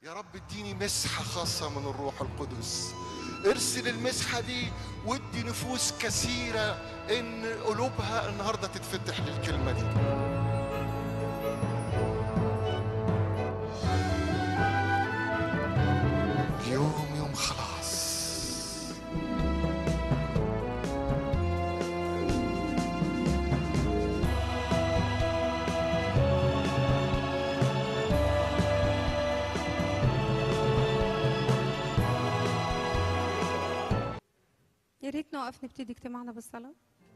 يا رب اديني مسحة خاصة من الروح القدس ارسل المسحة دي وادي نفوس كثيرة ان قلوبها النهاردة تتفتح للكلمة دي اليوم يوم خلاص يا ريت نقف نبتدي اجتماعنا بالصلاة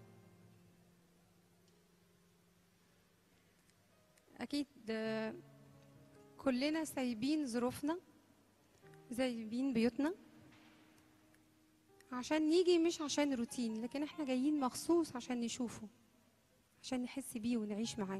أكيد آه، كلنا سايبين ظروفنا سايبين بيوتنا عشان نيجي مش عشان روتين لكن احنا جايين مخصوص عشان نشوفه عشان نحس بيه ونعيش معاه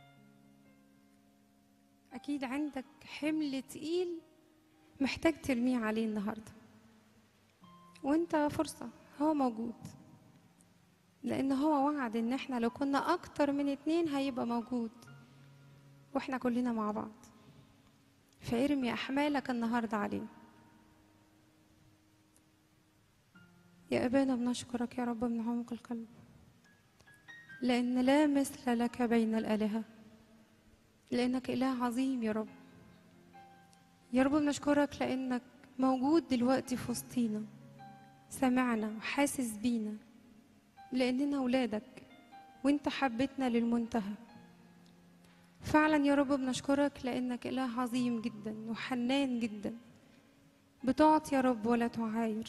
أكيد عندك حمل تقيل محتاج ترميه عليه النهارده وانت فرصة هو موجود لان هو وعد ان احنا لو كنا اكتر من اتنين هيبقى موجود واحنا كلنا مع بعض فارمي احمالك النهاردة عليه يا ابانا بنشكرك يا رب من عمق القلب لان لا مثل لك بين الالهه لانك اله عظيم يا رب يا رب بنشكرك لانك موجود دلوقتي في وسطينا سمعنا وحاسس بينا لأننا ولادك وانت حبيتنا للمنتهى فعلا يا رب بنشكرك لأنك إله عظيم جدا وحنان جدا بتعطي يا رب ولا تعاير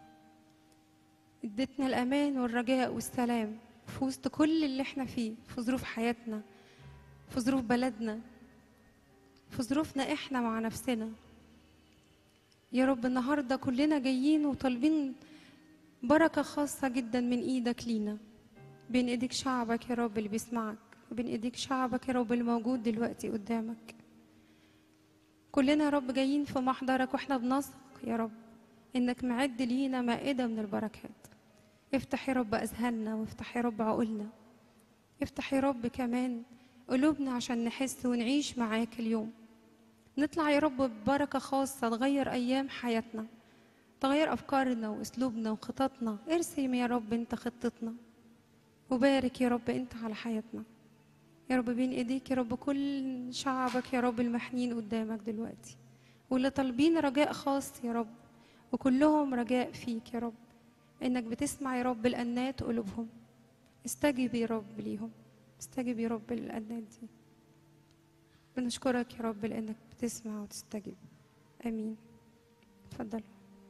اديتنا الأمان والرجاء والسلام في وسط كل اللي احنا فيه في ظروف حياتنا في ظروف بلدنا في ظروفنا احنا مع نفسنا يا رب النهارده كلنا جايين وطالبين بركة خاصة جدا من ايدك لينا بين ايديك شعبك يا رب اللي بيسمعك وبين ايديك شعبك يا رب اللي موجود دلوقتي قدامك كلنا يا رب جايين في محضرك واحنا بنثق يا رب انك معد لينا مائدة من البركات افتح يا رب اذهاننا وافتح يا رب عقولنا افتح يا رب كمان قلوبنا عشان نحس ونعيش معاك اليوم نطلع يا رب ببركة خاصة تغير أيام حياتنا تغير أفكارنا وأسلوبنا وخططنا ارسم يا رب أنت خطتنا وبارك يا رب أنت على حياتنا يا رب بين إيديك يا رب كل شعبك يا رب المحنين قدامك دلوقتي واللي طالبين رجاء خاص يا رب وكلهم رجاء فيك يا رب إنك بتسمع يا رب الأنات قلوبهم استجب يا رب ليهم استجب يا رب للأنات دي بنشكرك يا رب لأنك بتسمع وتستجيب آمين اتفضل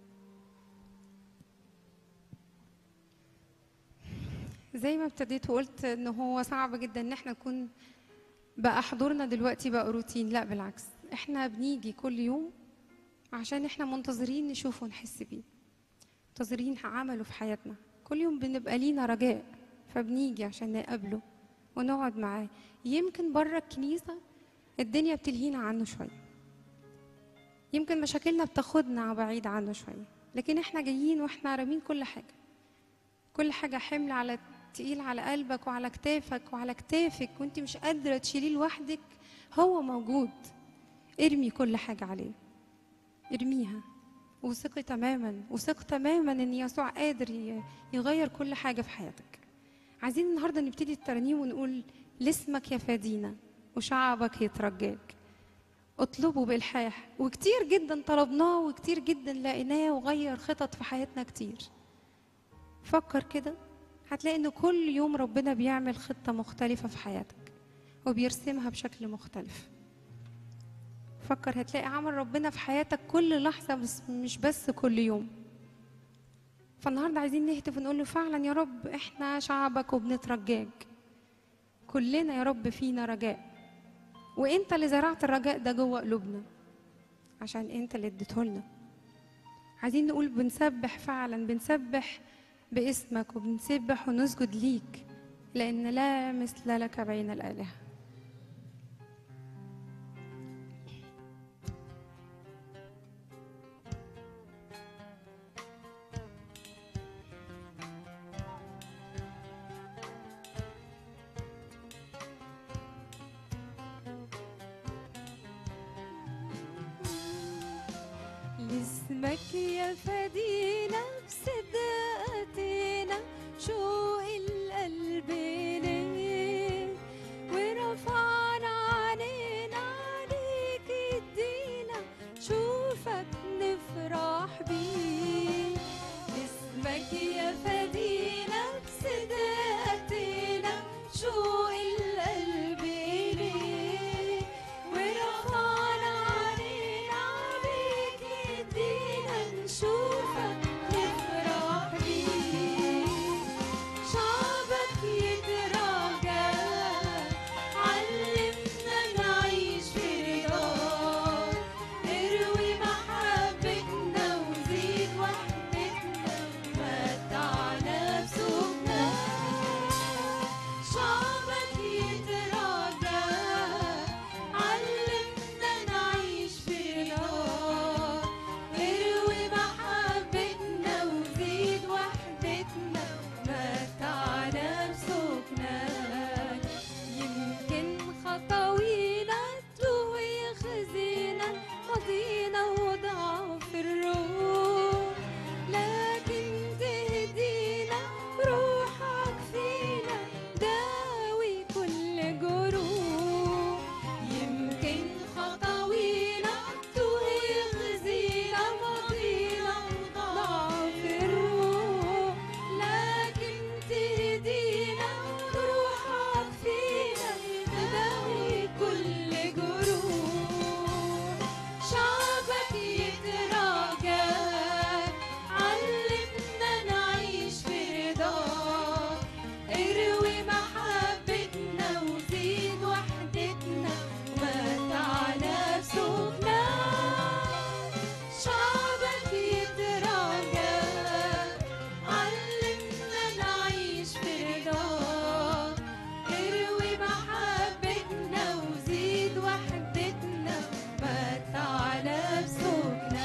زي ما ابتديت وقلت ان هو صعب جدا ان احنا نكون بقى حضورنا دلوقتي بقى روتين لا بالعكس احنا بنيجي كل يوم عشان احنا منتظرين نشوفه ونحس بيه منتظرين عمله في حياتنا كل يوم بنبقى لينا رجاء فبنيجي عشان نقابله ونقعد معاه يمكن بره الكنيسه الدنيا بتلهينا عنه شويه يمكن مشاكلنا بتاخدنا بعيد عنه شويه لكن احنا جايين واحنا رامين كل حاجه كل حاجه حمل على تقيل على قلبك وعلى كتافك وعلى كتافك وانت مش قادره تشيليه لوحدك هو موجود ارمي كل حاجه عليه ارميها وثقي تماما وثق تماما ان يسوع قادر ي- يغير كل حاجه في حياتك عايزين النهارده نبتدي الترنيم ونقول لاسمك يا فادينا وشعبك يترجاك اطلبوا بالحاح وكتير جدا طلبناه وكتير جدا لقيناه وغير خطط في حياتنا كتير فكر كده هتلاقي ان كل يوم ربنا بيعمل خطة مختلفة في حياتك وبيرسمها بشكل مختلف فكر هتلاقي عمل ربنا في حياتك كل لحظة بس مش بس كل يوم فالنهاردة عايزين نهتف ونقول له فعلا يا رب احنا شعبك وبنترجاك كلنا يا رب فينا رجاء وانت اللي زرعت الرجاء ده جوه قلوبنا عشان انت اللي اديته لنا عايزين نقول بنسبح فعلا بنسبح باسمك وبنسبح ونسجد ليك لان لا مثل لك بين الالهه اسمك يا فدينا بصدقتنا شوق القلب ليك ورفعنا عنينا عليك ادينا شوفك نفرح بيك اسمك يا فدينا بصدقتنا شوق القلب ليك ورفعنا علينا عليك ادينا نشوفك نفرح بيك شعبك يتراجع علمنا نعيش في رضاك اروي محبتنا وزيد وحدتنا متعنا بسوقنا شعبك يتراجع علمنا نعيش في رضاك اروي محبتنا وزيد وحدتنا متعنا بسكنك يمكن خطاوينا تروح يخزينا ماضينا وضعف الروح لكن تهدينا روحك فينا داوي كل جروح يمكن خطاوينا تغزينا ماضينا ضعف الروح لكن تهدينا روحك فينا تداوي كل جروح شعبك يتراجع علمنا نعيش في رضاك اروي محبتنا وزيد وحدتنا متعنا بسوقنا شعبك يتراجع علمنا نعيش في رضاك اروي محبتنا وزيد وحدتنا متعنا بسوقنا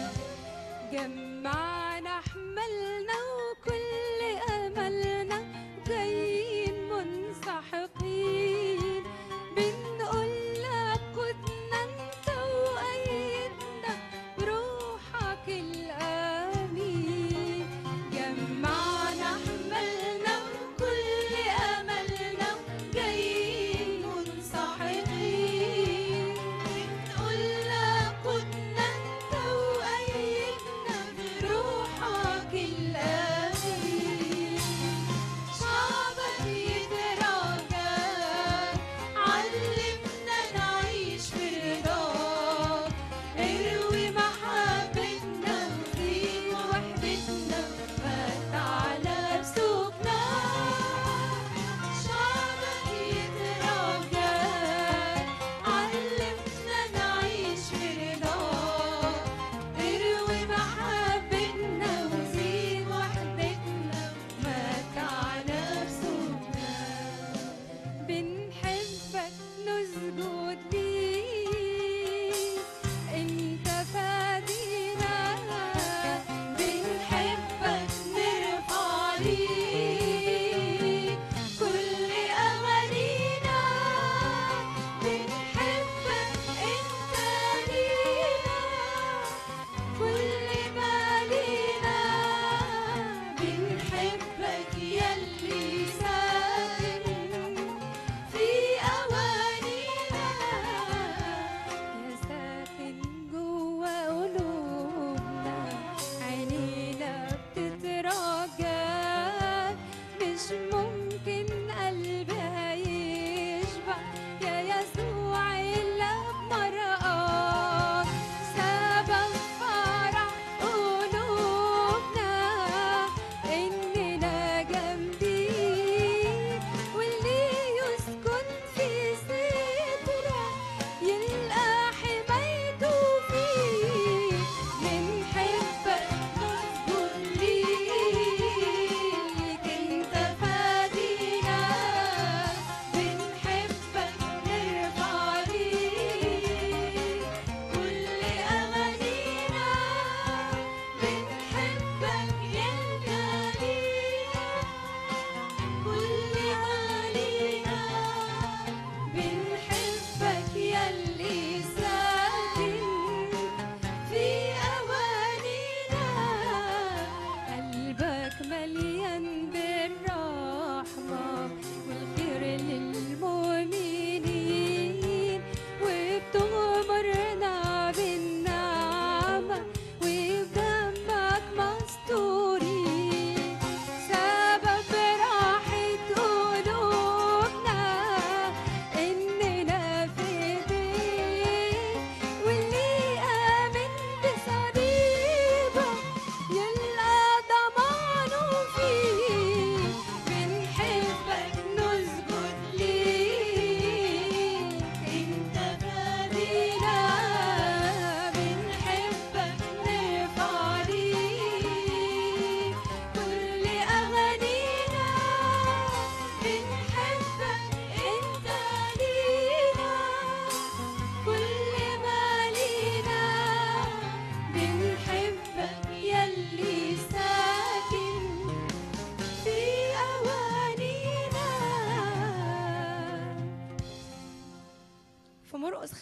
جمعنا حملنا وكل املنا جايين منسحقين بنقول لك خدنا انت وايدنا بروحك الامين جمعنا حملنا وكل املنا جايين منسحقين بنقول لك خدنا انت وايدنا بروحك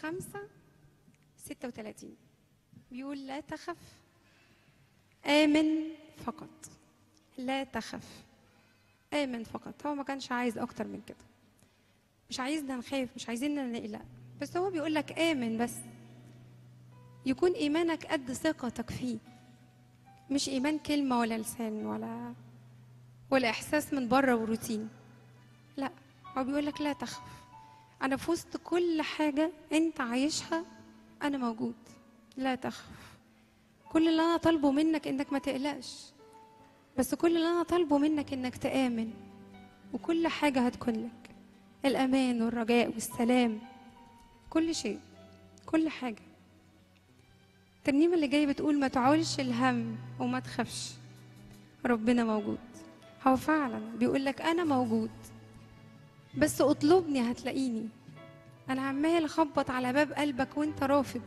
خمسة ستة وتلاتين بيقول لا تخف آمن فقط لا تخف آمن فقط هو ما كانش عايز أكتر من كده مش عايزنا نخاف مش عايزيننا نقلق بس هو بيقول لك آمن بس يكون إيمانك قد ثقتك فيه مش إيمان كلمة ولا لسان ولا ولا إحساس من بره وروتين لا هو بيقول لك لا تخف أنا في وسط كل حاجة أنت عايشها أنا موجود لا تخف كل اللي أنا طالبه منك إنك ما تقلقش بس كل اللي أنا طالبه منك إنك تآمن وكل حاجة هتكون لك الأمان والرجاء والسلام كل شيء كل حاجة الترنيمة اللي جاية بتقول ما تعولش الهم وما تخافش ربنا موجود هو فعلا بيقول لك أنا موجود بس اطلبني هتلاقيني أنا عمال أخبط على باب قلبك وأنت رافض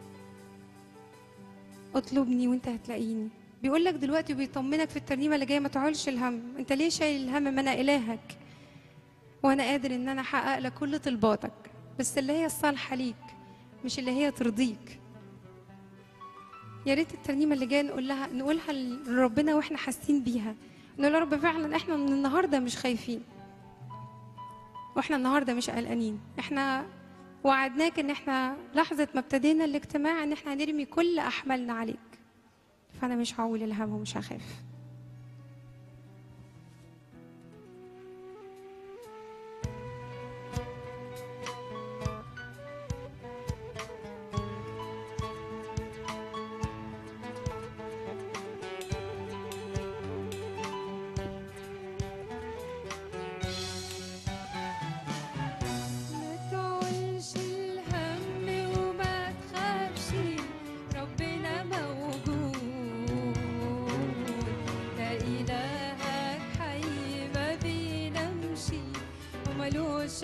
اطلبني وأنت هتلاقيني بيقول لك دلوقتي وبيطمنك في الترنيمة اللي جاية ما تعولش الهم أنت ليه شايل الهم ما أنا إلهك وأنا قادر إن أنا أحقق لك كل طلباتك بس اللي هي الصالحة ليك مش اللي هي ترضيك يا ريت الترنيمه اللي جايه نقول لها نقولها لربنا واحنا حاسين بيها نقول يا رب فعلا احنا من النهارده مش خايفين واحنا النهارده مش قلقانين احنا وعدناك ان احنا لحظه ما ابتدينا الاجتماع ان احنا هنرمي كل احمالنا عليك فانا مش هعول الهم ومش هخاف ما تعولش الهم وما تخافش ربنا موجود ده إلهك حي ما بينامش وملوش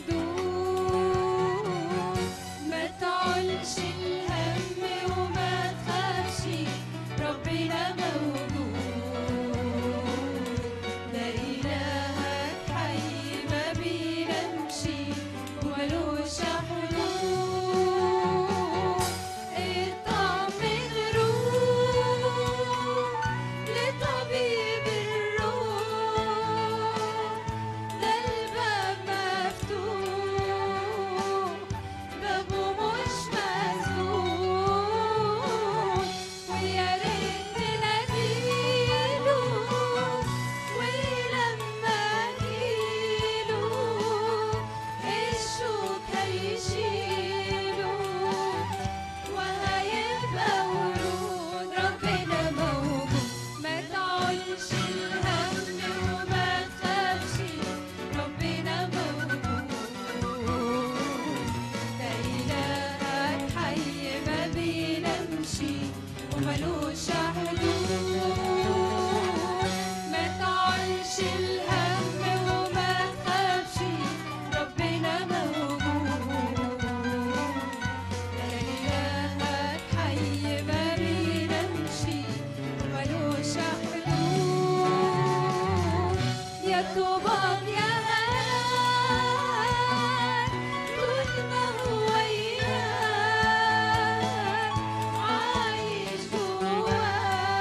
حدود ما تعولش الهم وما تخافش ربنا موجود ده إلهك حي ما بينامش وملوش حدود اطمن روح لطبيب الروح ده الباب مفتوح بابه مش مسدود ويا ريت تناديله ولما جيله الشوك هيشيله وهيبقى ورود ربنا موجود ما تعولش الهم وما تخافش ربنا موجود ده إلهك حي ما بينامش وملوش حدود ما تعولش الهم وما تخافش ربنا موجود إلهك حي ما بينامش وملوش حدود يا طوبان يا هان طول ما هو وياك عايش جواك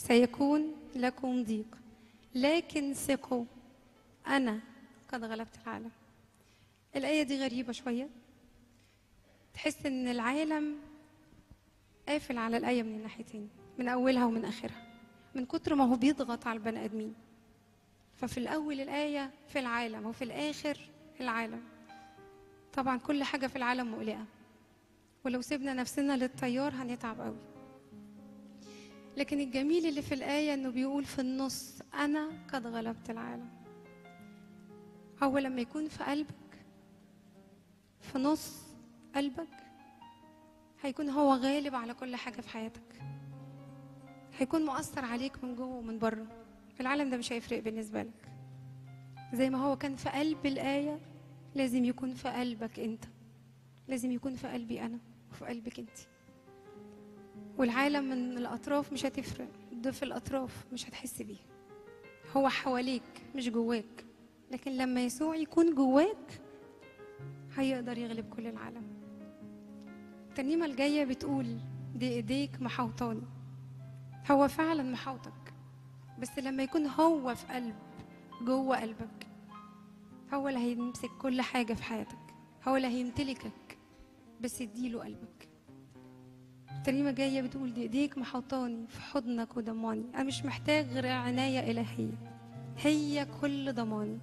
سيكون لكم ضيق لكن ثقوا أنا قد غلبت العالم الآية دي غريبة شوية تحس إن العالم قافل على الآية من الناحيتين من أولها ومن آخرها من كتر ما هو بيضغط على البني آدمين ففي الأول الآية في العالم وفي الآخر العالم طبعا كل حاجة في العالم مقلقة ولو سيبنا نفسنا للتيار هنتعب قوي لكن الجميل اللي في الآية إنه بيقول في النص أنا قد غلبت العالم هو لما يكون في قلبك في نص قلبك هيكون هو غالب على كل حاجة في حياتك هيكون مؤثر عليك من جوه ومن بره العالم ده مش هيفرق بالنسبة لك زي ما هو كان في قلب الآية لازم يكون في قلبك أنت لازم يكون في قلبي أنا وفي قلبك أنت والعالم من الأطراف مش هتفرق ده في الأطراف مش هتحس بيه هو حواليك مش جواك لكن لما يسوع يكون جواك هيقدر يغلب كل العالم الترنيمة الجاية بتقول دي ايديك محوطاني هو فعلا محوطك بس لما يكون هو في قلب جوه قلبك هو اللي هيمسك كل حاجة في حياتك هو اللي هيمتلكك بس اديله قلبك الترنيمة جاية بتقول دي ايديك محوطاني في حضنك وضماني انا مش محتاج غير عناية الهية هي كل ضماني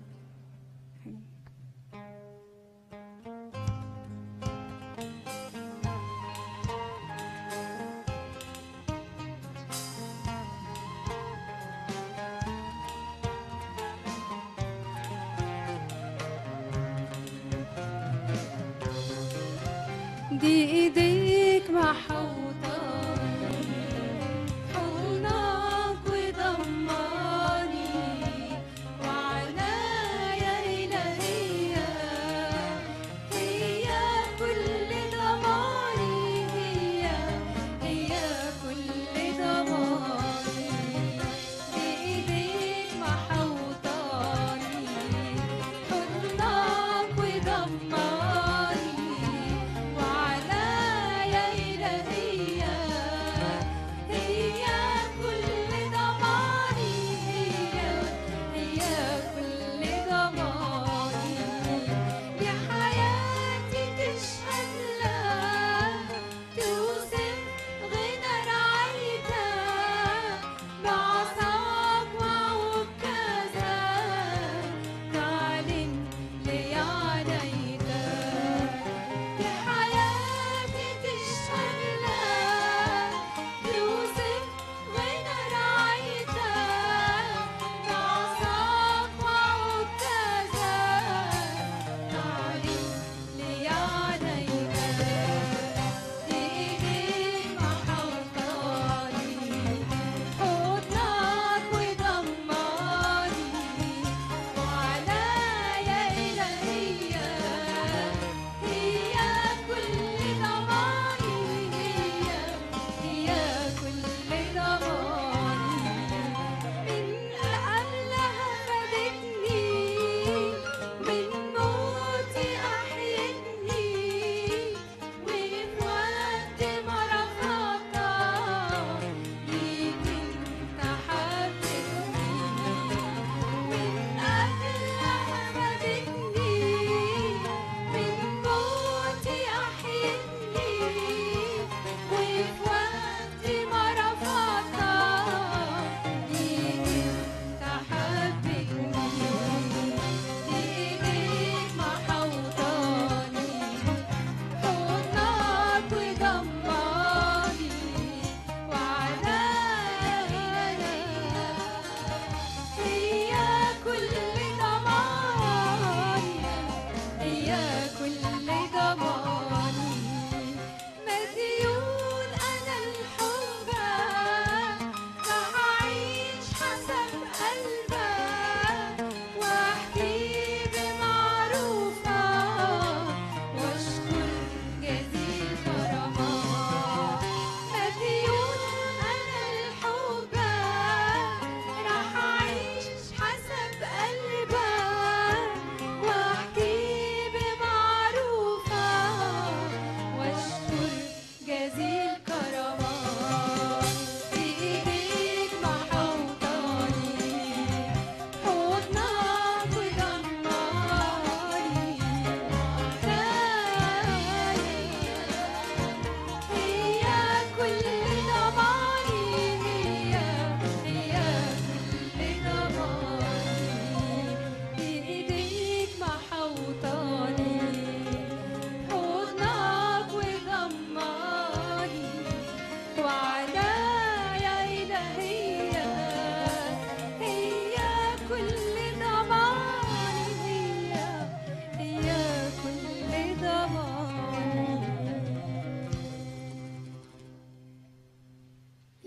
دي ايديك محوطاني حضنك وضماني وعناية إلهية هي كل ضماني هي هي كل ضماني بإيديك محوطاني حضنك وضماني وعناية إلهية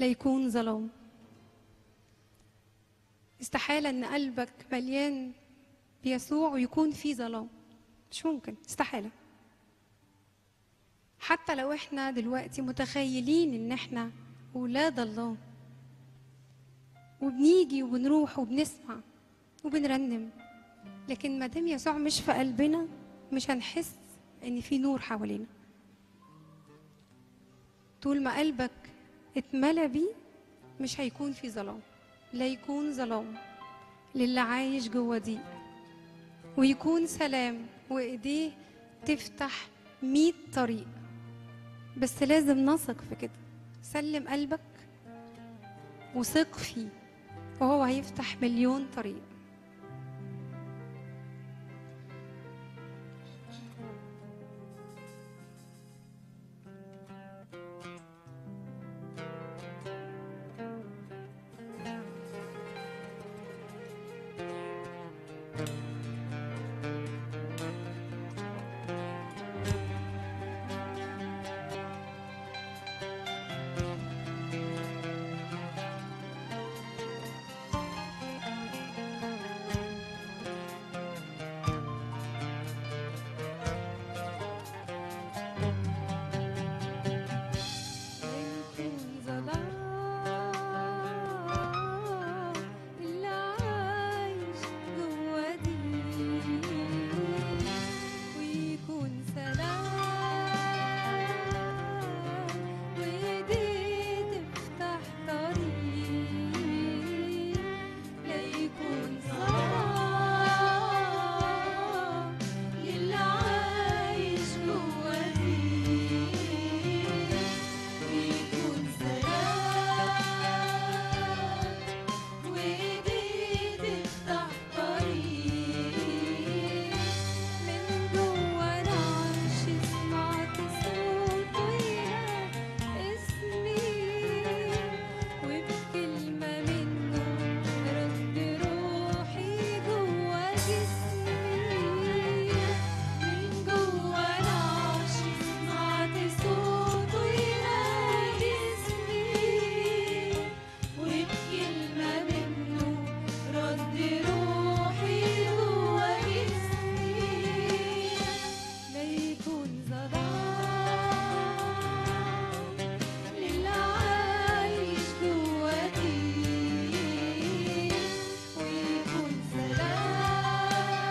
لا يكون ظلام استحالة ان قلبك مليان بيسوع ويكون فيه ظلام مش ممكن استحالة حتى لو احنا دلوقتي متخيلين ان احنا ولاد الله وبنيجي وبنروح وبنسمع وبنرنم لكن ما دام يسوع مش في قلبنا مش هنحس ان في نور حوالينا طول ما قلبك اتملى بيه مش هيكون في ظلام لا يكون ظلام للي عايش جوه ضيق ويكون سلام وايديه تفتح مية طريق بس لازم نثق في كده سلم قلبك وثق فيه وهو هيفتح مليون طريق يكون ظلام اللي عايش جوا دي ويكون سلام وايديه تفتح طريق لا يكون ظلام للي عايش جوا دي ويكون سلام وايديه تفتح طريق من جوا العرش سمعت صوته ينادي اسمي وبكلمة منه رد روحي جوا جسمي من جوا العرش سمعت صوته ينادي اسمي وبكلمة منه رد روحي جوا جسمي لا يكون ظلام للي عايش جواتي ويكون سلام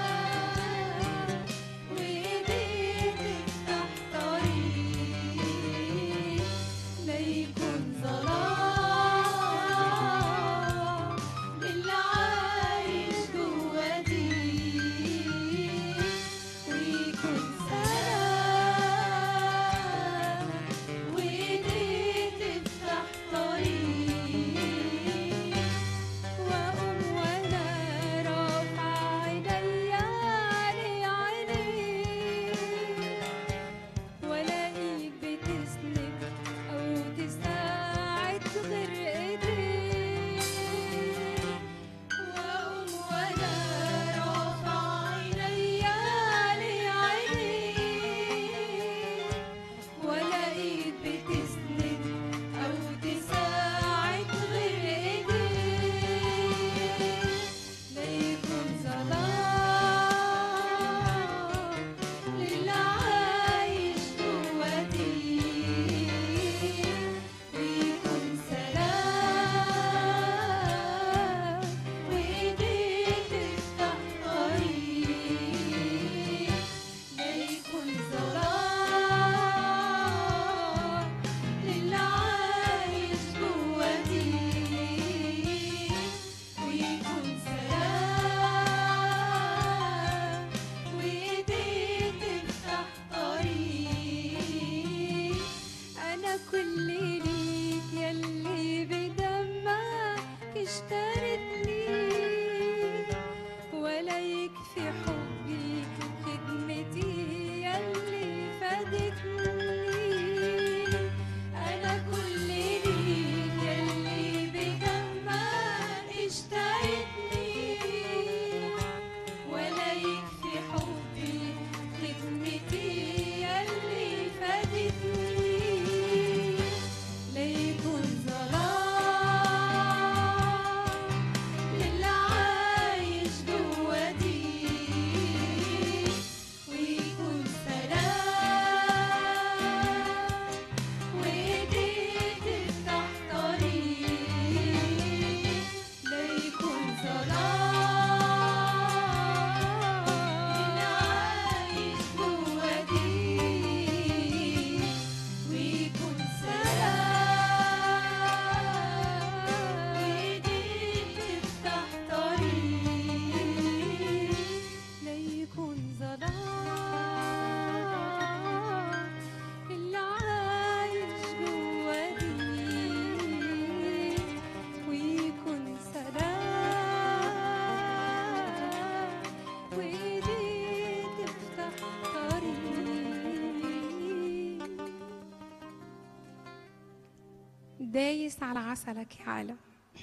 دايس على عسلك يا عالم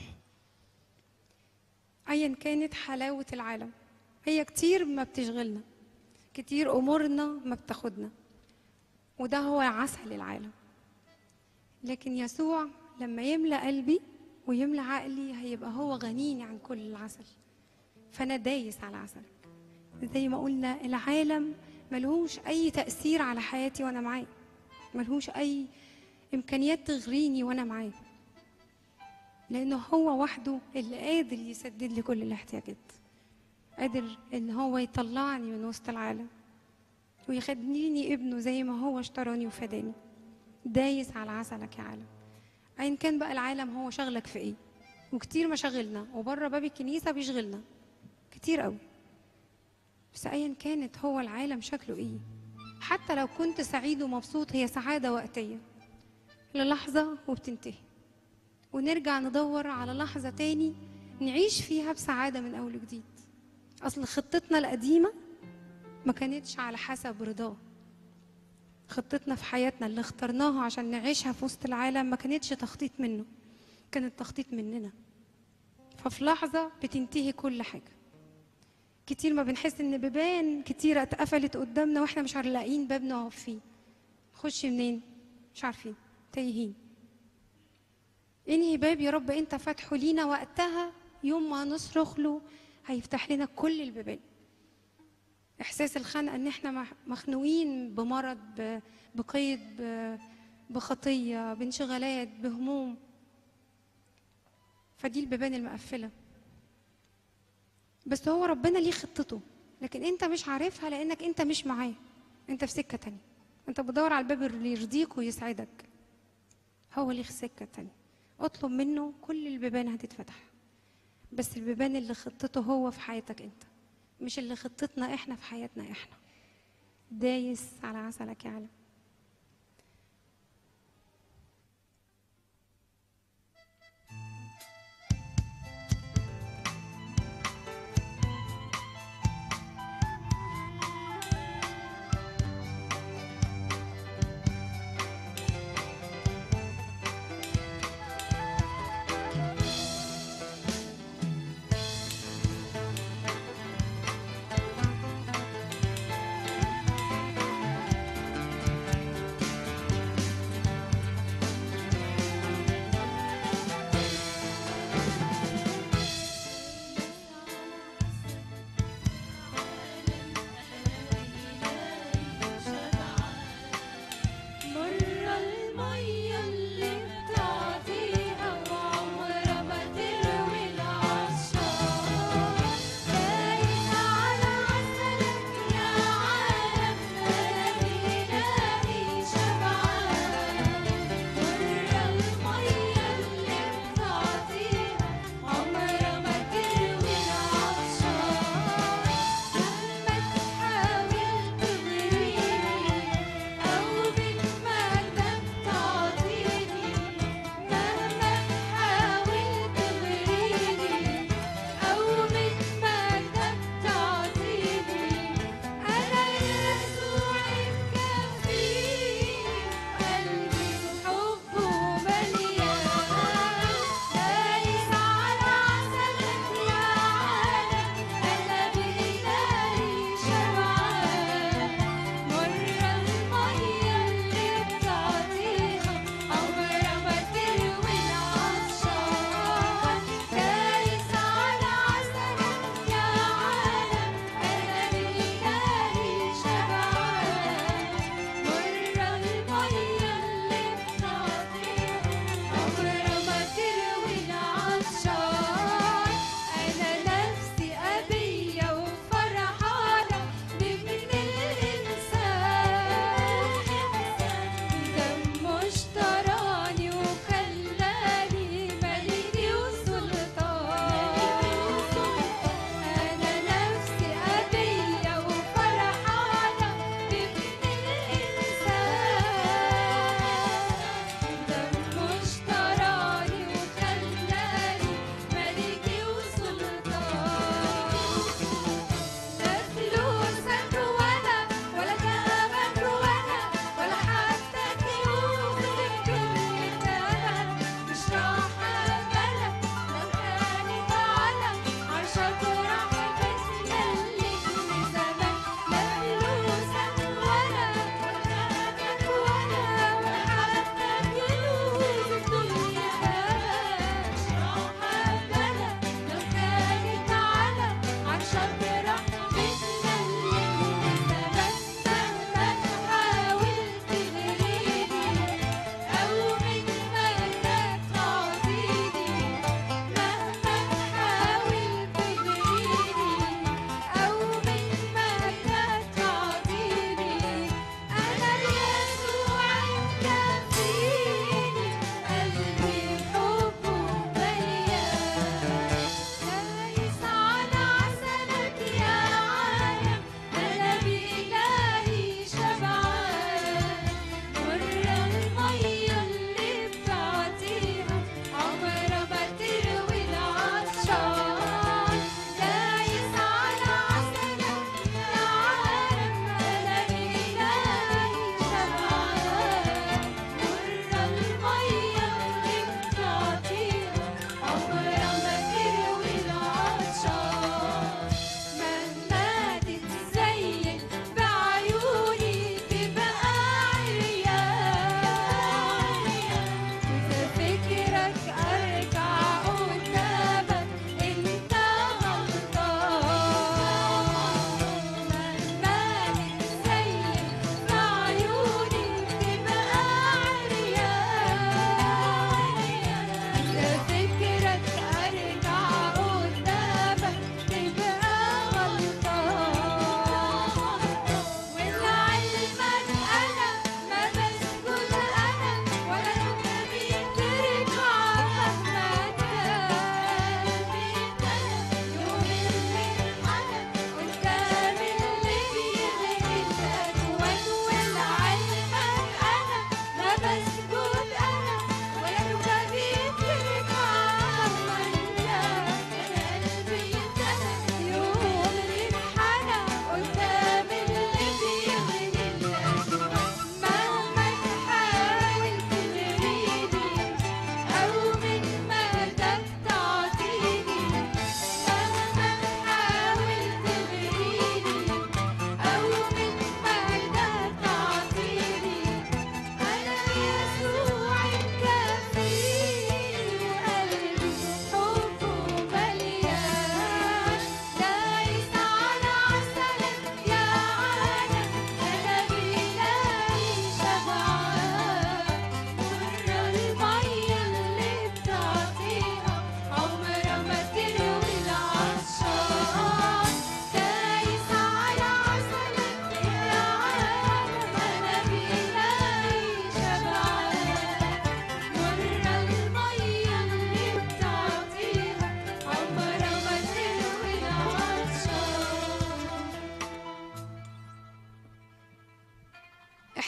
ايا كانت حلاوه العالم هي كتير ما بتشغلنا كتير امورنا ما بتاخدنا وده هو عسل العالم لكن يسوع لما يملأ قلبي ويملأ عقلي هيبقى هو غنيني عن كل العسل فانا دايس على عسلك زي ما قلنا العالم ملهوش اي تأثير على حياتي وانا معاه ملهوش اي امكانيات تغريني وانا معاه لانه هو وحده اللي قادر يسدد لي كل الاحتياجات قادر ان هو يطلعني من وسط العالم ويخدنيني ابنه زي ما هو اشتراني وفداني دايس على عسلك يا عالم ايا كان بقى العالم هو شغلك في ايه وكتير مشاغلنا وبره باب الكنيسه بيشغلنا كتير قوي بس ايا كانت هو العالم شكله ايه حتى لو كنت سعيد ومبسوط هي سعاده وقتيه للحظه وبتنتهي ونرجع ندور على لحظه تاني نعيش فيها بسعاده من اول وجديد اصل خطتنا القديمه ما كانتش على حسب رضاه خطتنا في حياتنا اللي اخترناها عشان نعيشها في وسط العالم ما كانتش تخطيط منه كانت تخطيط مننا ففي لحظة بتنتهي كل حاجة كتير ما بنحس ان بيبان كتيرة اتقفلت قدامنا واحنا مش لاقيين باب نقف فيه خش منين مش عارفين تايهين انهي باب يا رب انت فاتحه لينا وقتها يوم ما هنصرخ له هيفتح لنا كل البيبان احساس الخنقه ان احنا مح- مخنوقين بمرض ب- بقيد ب- بخطيه بانشغالات بهموم فدي البيبان المقفله بس هو ربنا ليه خطته لكن انت مش عارفها لانك انت مش معاه انت في سكه تانية انت بتدور على الباب اللي يرضيك ويسعدك هو ليه سكه تانية اطلب منه كل البيبان هتتفتح بس البيبان اللي خطته هو في حياتك انت مش اللي خطتنا احنا في حياتنا احنا دايس على عسلك يا عالم يا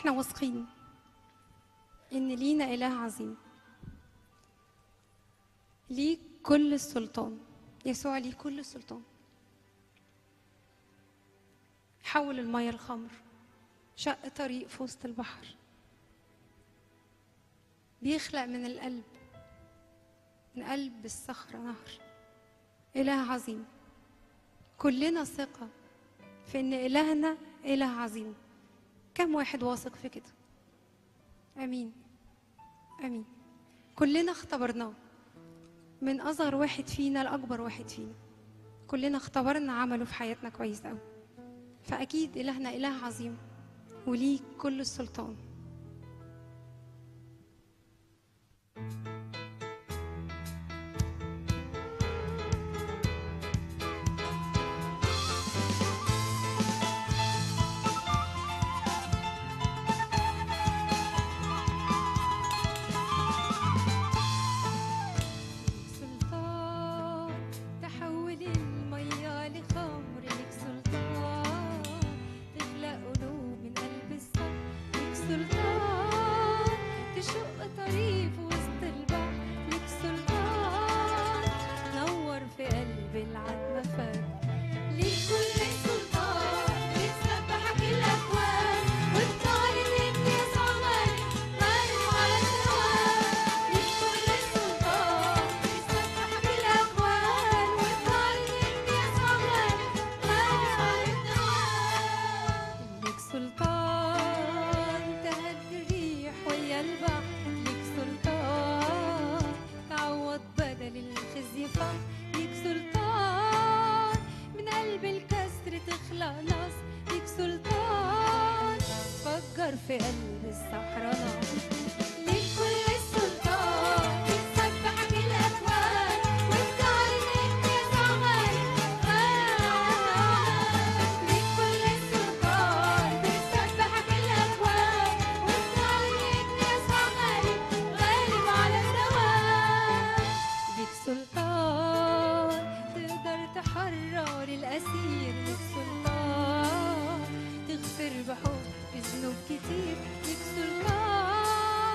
احنا واثقين ان لينا اله عظيم ليه كل السلطان يسوع ليه كل السلطان حول المية الخمر شق طريق في وسط البحر بيخلق من القلب من قلب الصخرة نهر إله عظيم كلنا ثقة في إن إلهنا إله عظيم كم واحد واثق في كده امين امين كلنا اختبرناه من اصغر واحد فينا لاكبر واحد فينا كلنا اختبرنا عمله في حياتنا كويس قوي فاكيد الهنا اله عظيم وليه كل السلطان سلطان تحول المية لخمر لك سلطان تخلق قلوب من قلب الصخر لك سلطان تشق طريق في وسط البحر لك سلطان نور في قلب العتمة فرد ليك كل السلطان بتسبحك الأكوان وبتعلن إن يسوع غالب غالب على الدوام ليك كل السلطان بتسبحك الأكوان وبتعلن إن يسوع غالب غالب على الدوام لك سلطان تهدي الريح ويا البحر لك سلطان تعوض بدل الخزي فخر لك سلطان من قلب الكسر تخلق نصر لك سلطان فجر في قلب الصحراء نار ليك كل السلطان بتسبحك الأكوان وبتعلن إن يسوع غالب غالب ليك كل السلطان بتسبحك الأكوان وبتعلن إن يسوع غالب غالب على الدوام ليك سلطان تقدر تحرر الأسير ليك سلطان تغفر بحب ذنوب كتير ليك سلطان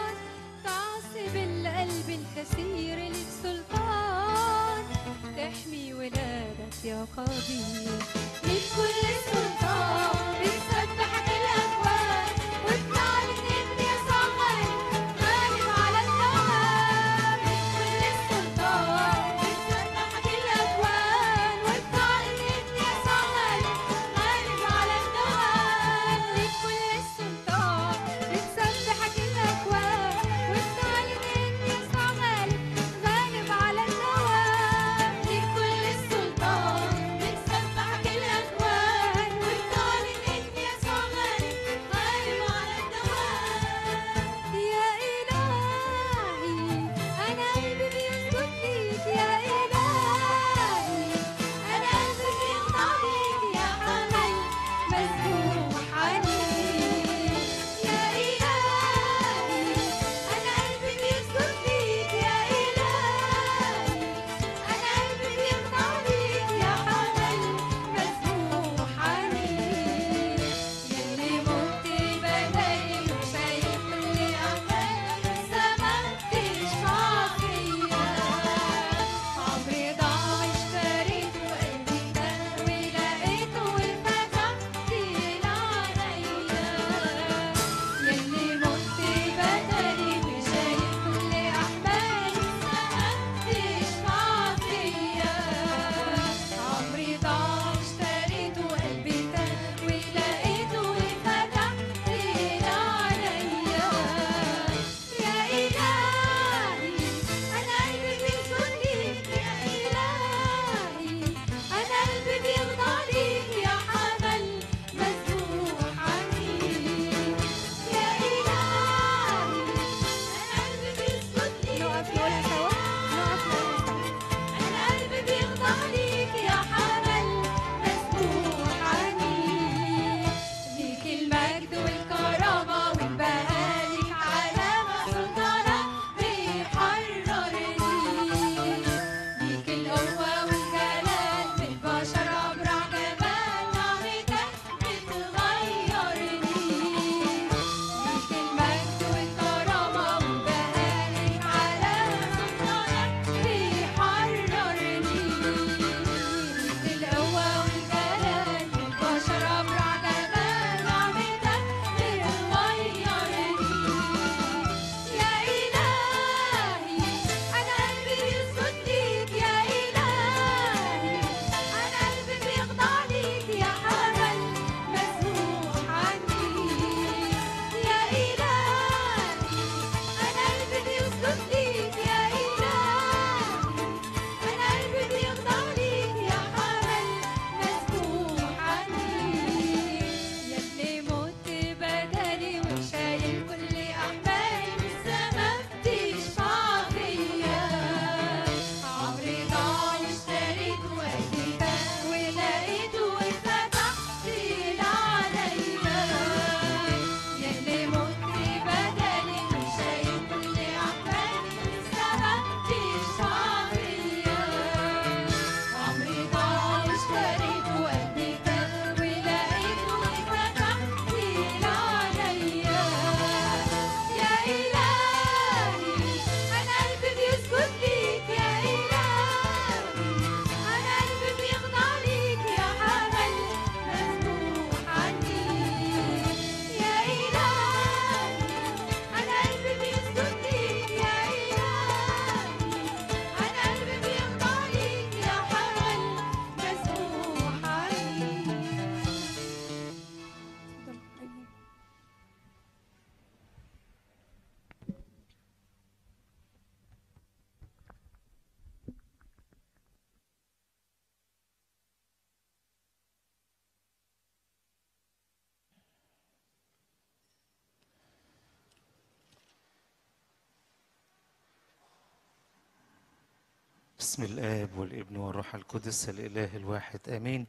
بسم الآب والابن والروح القدس الإله الواحد آمين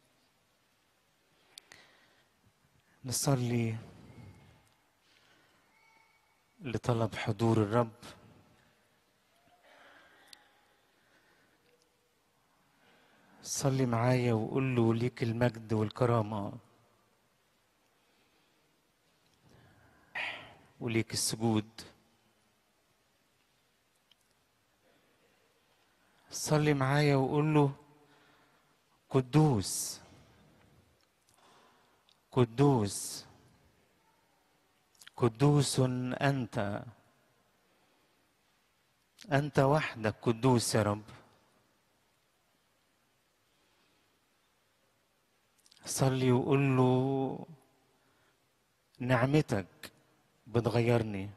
نصلي لطلب حضور الرب صلي معايا وقول له ليك المجد والكرامة وليك السجود صلي معايا وقول له قدوس قدوس قدوس انت انت وحدك قدوس يا رب صلي وقول له نعمتك بتغيرني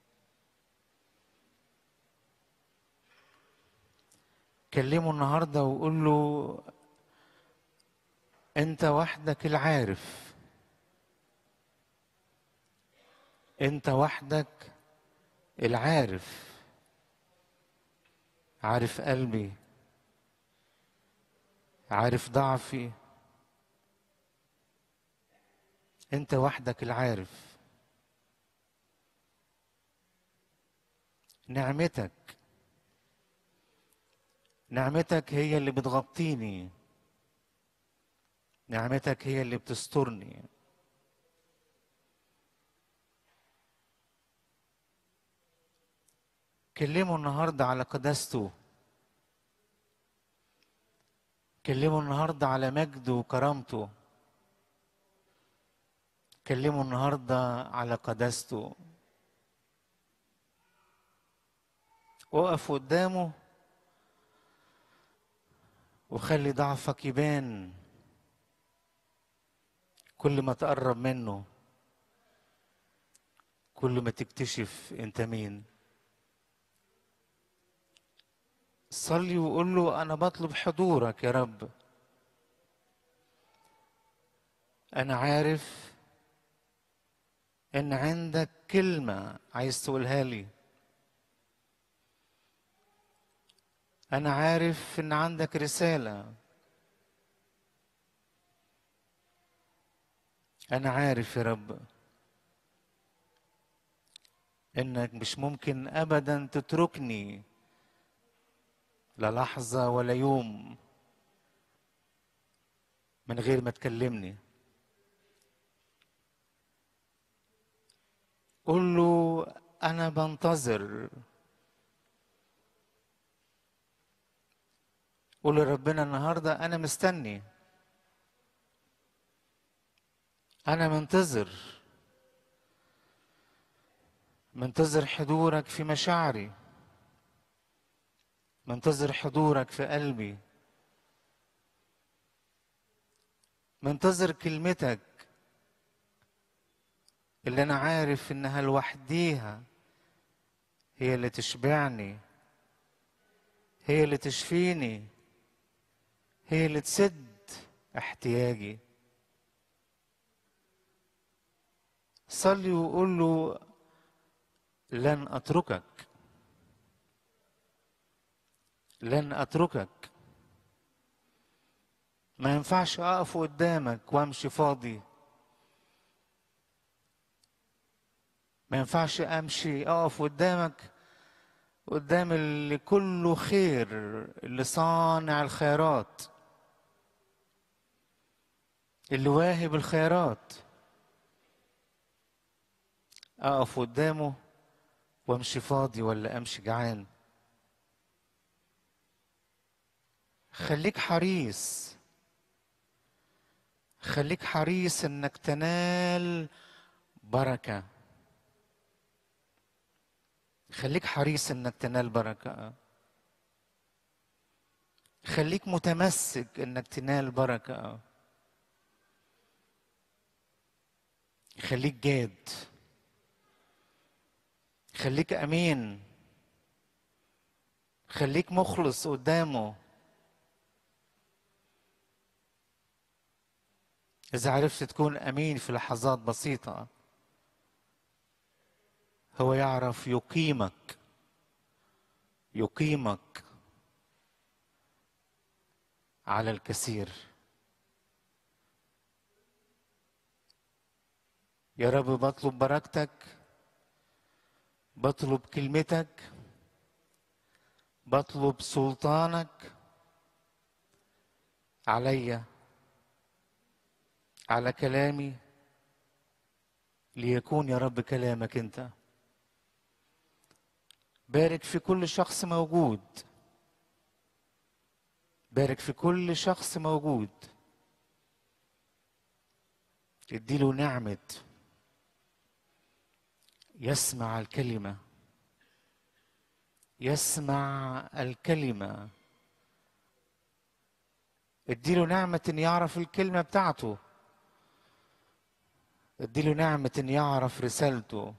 كلمه النهارده وقول له انت وحدك العارف انت وحدك العارف عارف قلبي عارف ضعفي انت وحدك العارف نعمتك نعمتك هي اللي بتغطيني نعمتك هي اللي بتسترني كلمه النهارده على قداسته كلمه النهارده على مجده وكرامته كلمه النهارده على قداسته وقف قدامه وخلي ضعفك يبان كل ما تقرب منه كل ما تكتشف انت مين صلي وقول له انا بطلب حضورك يا رب انا عارف ان عندك كلمه عايز تقولها لي انا عارف ان عندك رساله انا عارف يا رب انك مش ممكن ابدا تتركني لا لحظه ولا يوم من غير ما تكلمني قل له انا بنتظر قول لربنا النهارده انا مستني انا منتظر منتظر حضورك في مشاعري منتظر حضورك في قلبي منتظر كلمتك اللي انا عارف انها لوحديها هي اللي تشبعني هي اللي تشفيني هي اللي تسد احتياجي صلي وقول له لن اتركك لن اتركك ما ينفعش اقف قدامك وامشي فاضي ما ينفعش امشي اقف قدامك قدام اللي كله خير اللي صانع الخيرات اللي واهب الخيرات اقف قدامه وامشي فاضي ولا امشي جعان خليك حريص خليك حريص انك تنال بركه خليك حريص انك تنال بركه خليك متمسك انك تنال بركه خليك جاد خليك امين خليك مخلص قدامه اذا عرفت تكون امين في لحظات بسيطه هو يعرف يقيمك يقيمك على الكثير يا رب بطلب بركتك بطلب كلمتك بطلب سلطانك عليا على كلامي ليكون يا رب كلامك انت بارك في كل شخص موجود بارك في كل شخص موجود اديله نعمة يسمع الكلمة يسمع الكلمة اديله نعمة ان يعرف الكلمة بتاعته اديله نعمة ان يعرف رسالته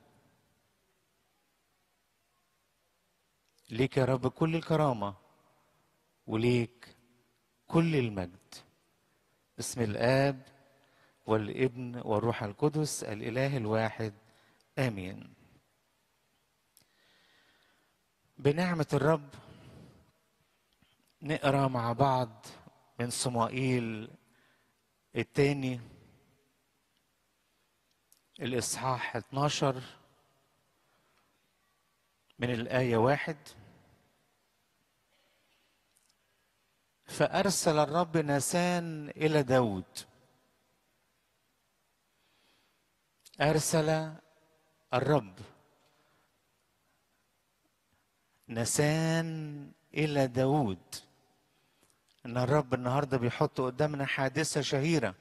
ليك يا رب كل الكرامة وليك كل المجد باسم الآب والابن والروح القدس الإله الواحد آمين بنعمة الرب نقرا مع بعض من صمائيل الثاني الإصحاح 12 من الآية واحد فأرسل الرب ناسان إلى داود أرسل الرب نسان إلى داود إن الرب النهاردة بيحط قدامنا حادثة شهيرة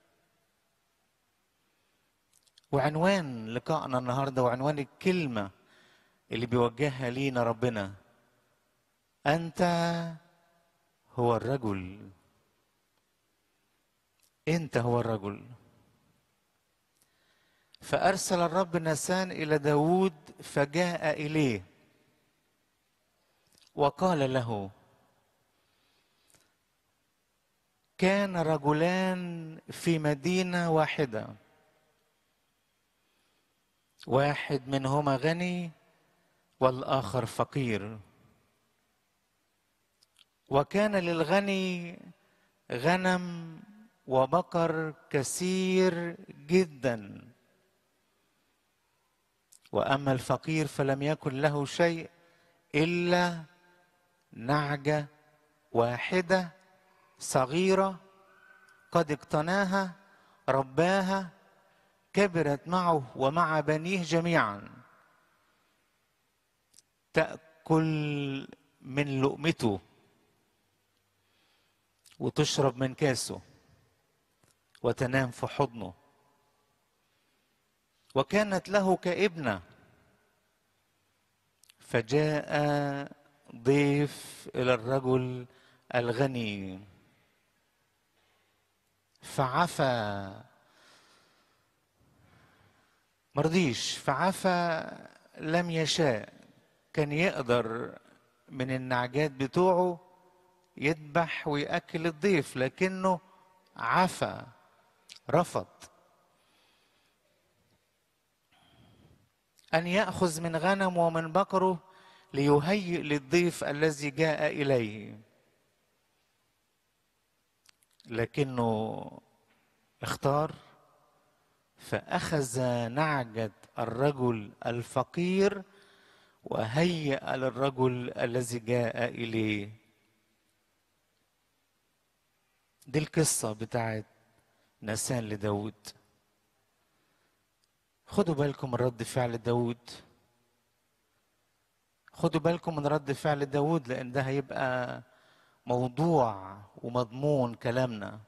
وعنوان لقائنا النهاردة وعنوان الكلمة اللي بيوجهها لينا ربنا أنت هو الرجل أنت هو الرجل فأرسل الرب نسان إلى داود فجاء إليه وقال له كان رجلان في مدينة واحدة واحد منهما غني والآخر فقير وكان للغني غنم وبقر كثير جدا واما الفقير فلم يكن له شيء الا نعجه واحده صغيره قد اقتناها رباها كبرت معه ومع بنيه جميعا تاكل من لقمته وتشرب من كاسه وتنام في حضنه وكانت له كابنه فجاء ضيف الى الرجل الغني فعفى مرضيش فعفى لم يشاء كان يقدر من النعجات بتوعه يذبح ويأكل الضيف لكنه عفى رفض أن يأخذ من غنم ومن بقره ليهيئ للضيف الذي جاء إليه لكنه اختار فأخذ نعجة الرجل الفقير وهيأ للرجل الذي جاء إليه دي القصة بتاعت نسان لداود خدوا بالكم من رد فعل داود خدوا بالكم من رد فعل داود لأن ده هيبقى موضوع ومضمون كلامنا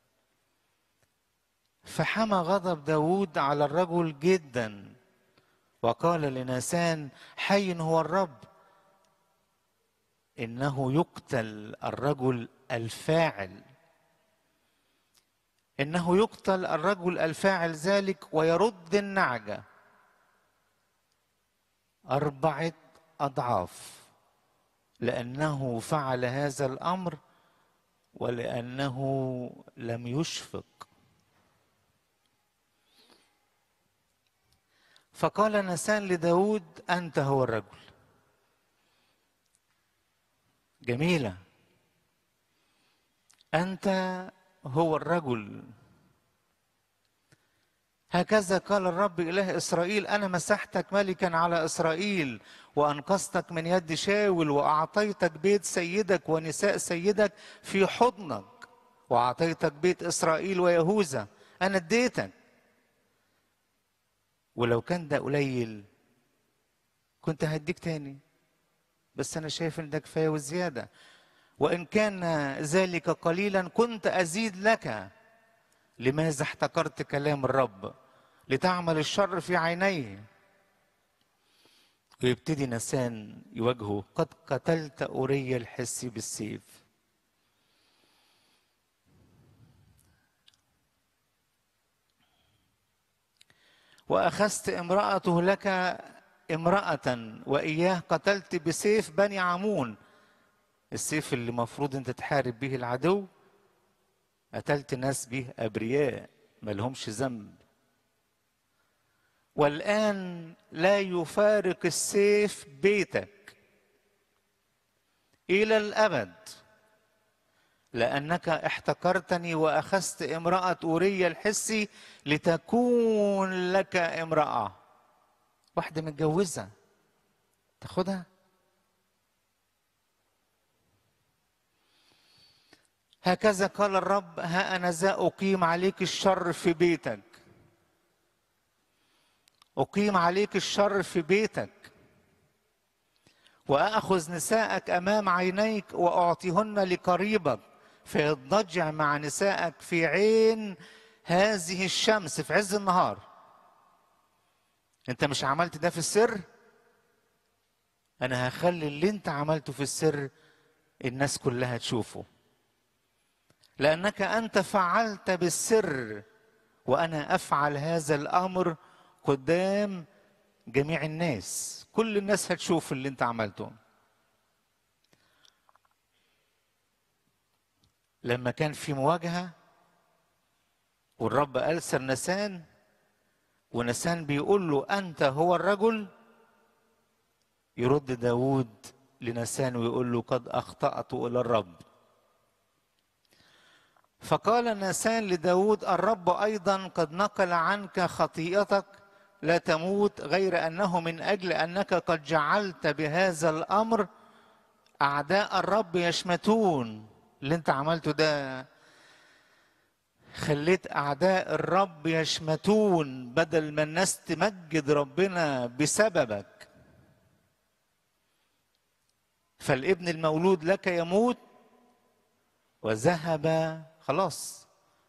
فحمى غضب داود على الرجل جدا وقال لناسان حي هو الرب إنه يقتل الرجل الفاعل انه يقتل الرجل الفاعل ذلك ويرد النعجه اربعه اضعاف لانه فعل هذا الامر ولانه لم يشفق فقال نسان لداود انت هو الرجل جميله انت هو الرجل هكذا قال الرب اله اسرائيل انا مسحتك ملكا على اسرائيل وانقذتك من يد شاول واعطيتك بيت سيدك ونساء سيدك في حضنك واعطيتك بيت اسرائيل ويهوذا انا اديتك ولو كان ده قليل كنت هديك تاني بس انا شايف ان ده كفايه وزياده وان كان ذلك قليلا كنت ازيد لك لماذا احتقرت كلام الرب لتعمل الشر في عينيه ويبتدي نسان يواجهه قد قتلت أوريا الحسي بالسيف وأخذت امرأته لك امرأة وإياه قتلت بسيف بني عمون السيف اللي مفروض انت تحارب به العدو قتلت ناس به أبرياء ملهمش ذنب والآن لا يفارق السيف بيتك إلى الأبد لأنك احتقرتني وأخذت امرأة أوريا الحسي لتكون لك امرأة واحدة متجوزة تاخدها هكذا قال الرب ها أنا ذا أقيم عليك الشر في بيتك أقيم عليك الشر في بيتك وأخذ نساءك أمام عينيك وأعطيهن لقريبك فيضجع مع نسائك في عين هذه الشمس في عز النهار انت مش عملت ده في السر انا هخلي اللي انت عملته في السر الناس كلها تشوفه لانك انت فعلت بالسر وانا افعل هذا الامر قدام جميع الناس كل الناس هتشوف اللي انت عملته لما كان في مواجهة والرب ألسر نسان ونسان بيقول له أنت هو الرجل يرد داود لنسان ويقول له قد أخطأت إلى الرب فقال نسان لداود الرب أيضا قد نقل عنك خطيئتك لا تموت غير أنه من أجل أنك قد جعلت بهذا الأمر أعداء الرب يشمتون اللي أنت عملته ده خليت أعداء الرب يشمتون بدل ما الناس تمجد ربنا بسببك فالابن المولود لك يموت وذهب خلاص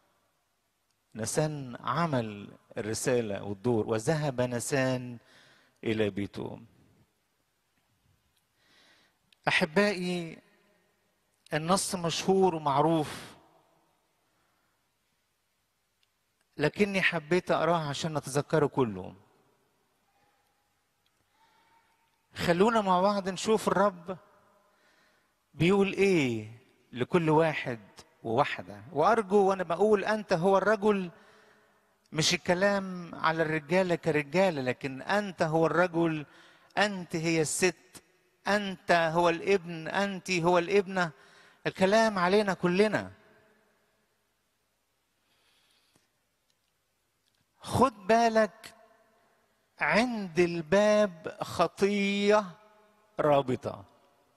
نسان عمل الرسالة والدور وذهب نسان إلى بيته أحبائي النص مشهور ومعروف لكني حبيت أقراه عشان نتذكره كله خلونا مع بعض نشوف الرب بيقول ايه لكل واحد وواحدة وأرجو وأنا بقول أنت هو الرجل مش الكلام على الرجالة كرجالة لكن أنت هو الرجل أنت هي الست أنت هو الابن أنت هو الابنة الكلام علينا كلنا خد بالك عند الباب خطية رابطة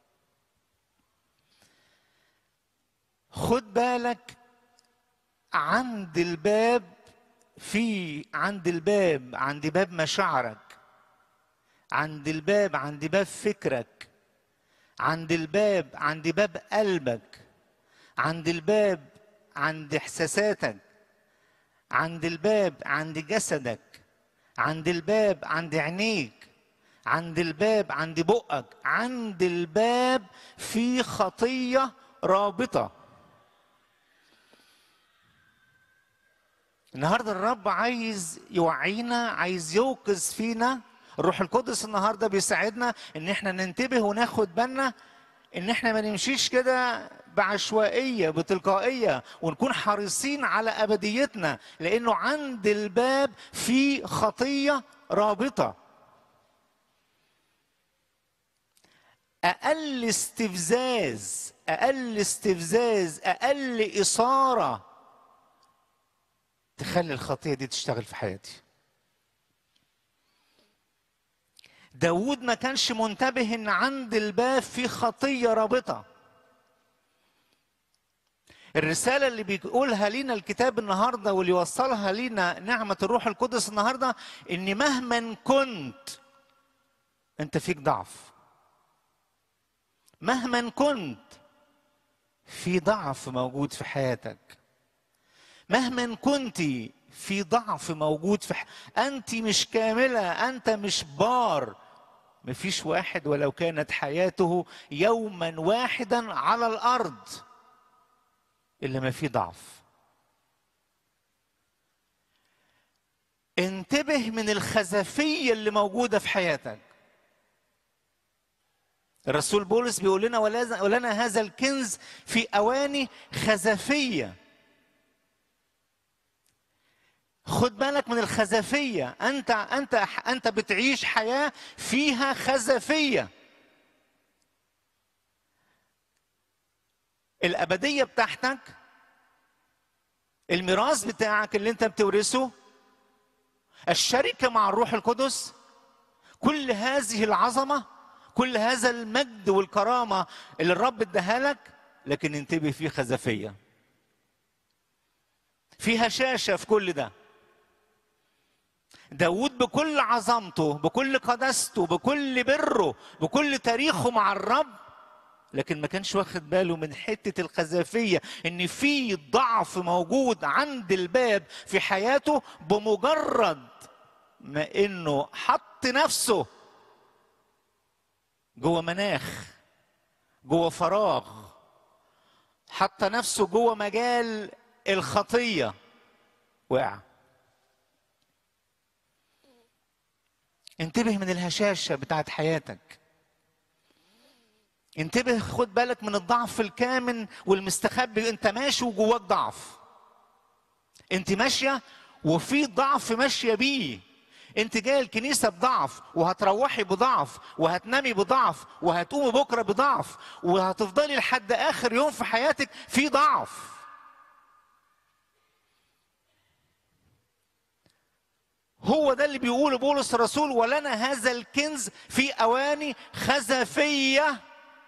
خد بالك عند الباب في عند الباب عند باب مشاعرك عند الباب عند باب فكرك عند الباب عند باب قلبك عند الباب عند احساساتك عند الباب عند جسدك عند الباب عند عينيك عند الباب عند بقك عند الباب في خطيه رابطه النهارده الرب عايز يوعينا عايز يوقظ فينا الروح القدس النهارده بيساعدنا ان احنا ننتبه وناخد بالنا ان احنا ما نمشيش كده بعشوائيه بتلقائيه ونكون حريصين على ابديتنا لانه عند الباب في خطيه رابطه اقل استفزاز اقل استفزاز اقل اثاره تخلي الخطيه دي تشتغل في حياتي داود ما كانش منتبه ان عند الباب في خطيه رابطه الرسالة اللي بيقولها لينا الكتاب النهاردة واللي يوصلها لينا نعمة الروح القدس النهاردة إن مهما كنت أنت فيك ضعف مهما كنت في ضعف موجود في حياتك مهما كنت في ضعف موجود في ح... أنت مش كاملة أنت مش بار مفيش واحد ولو كانت حياته يوما واحدا على الأرض إلا ما فيه ضعف انتبه من الخزفية اللي موجودة في حياتك الرسول بولس بيقول لنا "ولا- ولنا هذا الكنز في أواني خزفية خد بالك من الخزفية أنت أنت أنت بتعيش حياة فيها خزفية الأبدية بتاعتك الميراث بتاعك اللي أنت بتورثه الشركة مع الروح القدس كل هذه العظمة كل هذا المجد والكرامة اللي الرب اداها لك لكن انتبه فيه خزفية في هشاشة في كل ده داود بكل عظمته بكل قداسته بكل بره بكل تاريخه مع الرب لكن ما كانش واخد باله من حتة الخزافية ان في ضعف موجود عند الباب في حياته بمجرد ما انه حط نفسه جوه مناخ جوه فراغ حط نفسه جوه مجال الخطية وقع انتبه من الهشاشة بتاعت حياتك انتبه خد بالك من الضعف الكامن والمستخبي انت ماشي وجواك ضعف انت ماشيه وفي ضعف ماشيه بيه انت جاي الكنيسه بضعف وهتروحي بضعف وهتنامي بضعف وهتقومي بكره بضعف وهتفضلي لحد اخر يوم في حياتك في ضعف هو ده اللي بيقوله بولس الرسول ولنا هذا الكنز في اواني خزفيه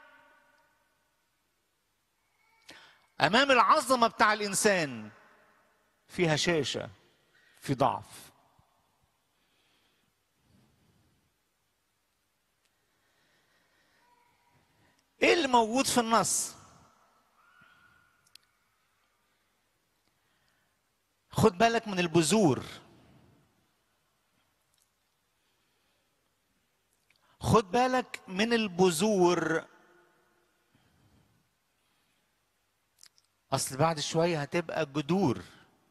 امام العظمه بتاع الانسان في هشاشه في ضعف ايه اللي موجود في النص خد بالك من البذور خد بالك من البذور اصل بعد شويه هتبقى جذور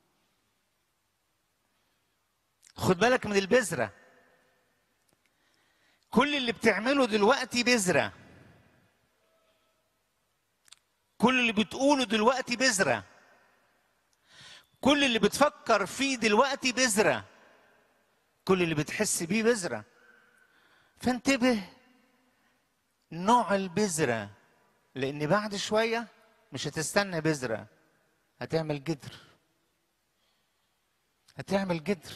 خد بالك من البذره كل اللي بتعمله دلوقتي بذره كل اللي بتقوله دلوقتي بذره كل اللي بتفكر فيه دلوقتي بذره كل اللي بتحس بيه بذره فانتبه نوع البذره لان بعد شويه مش هتستنى بذرة هتعمل جدر هتعمل جدر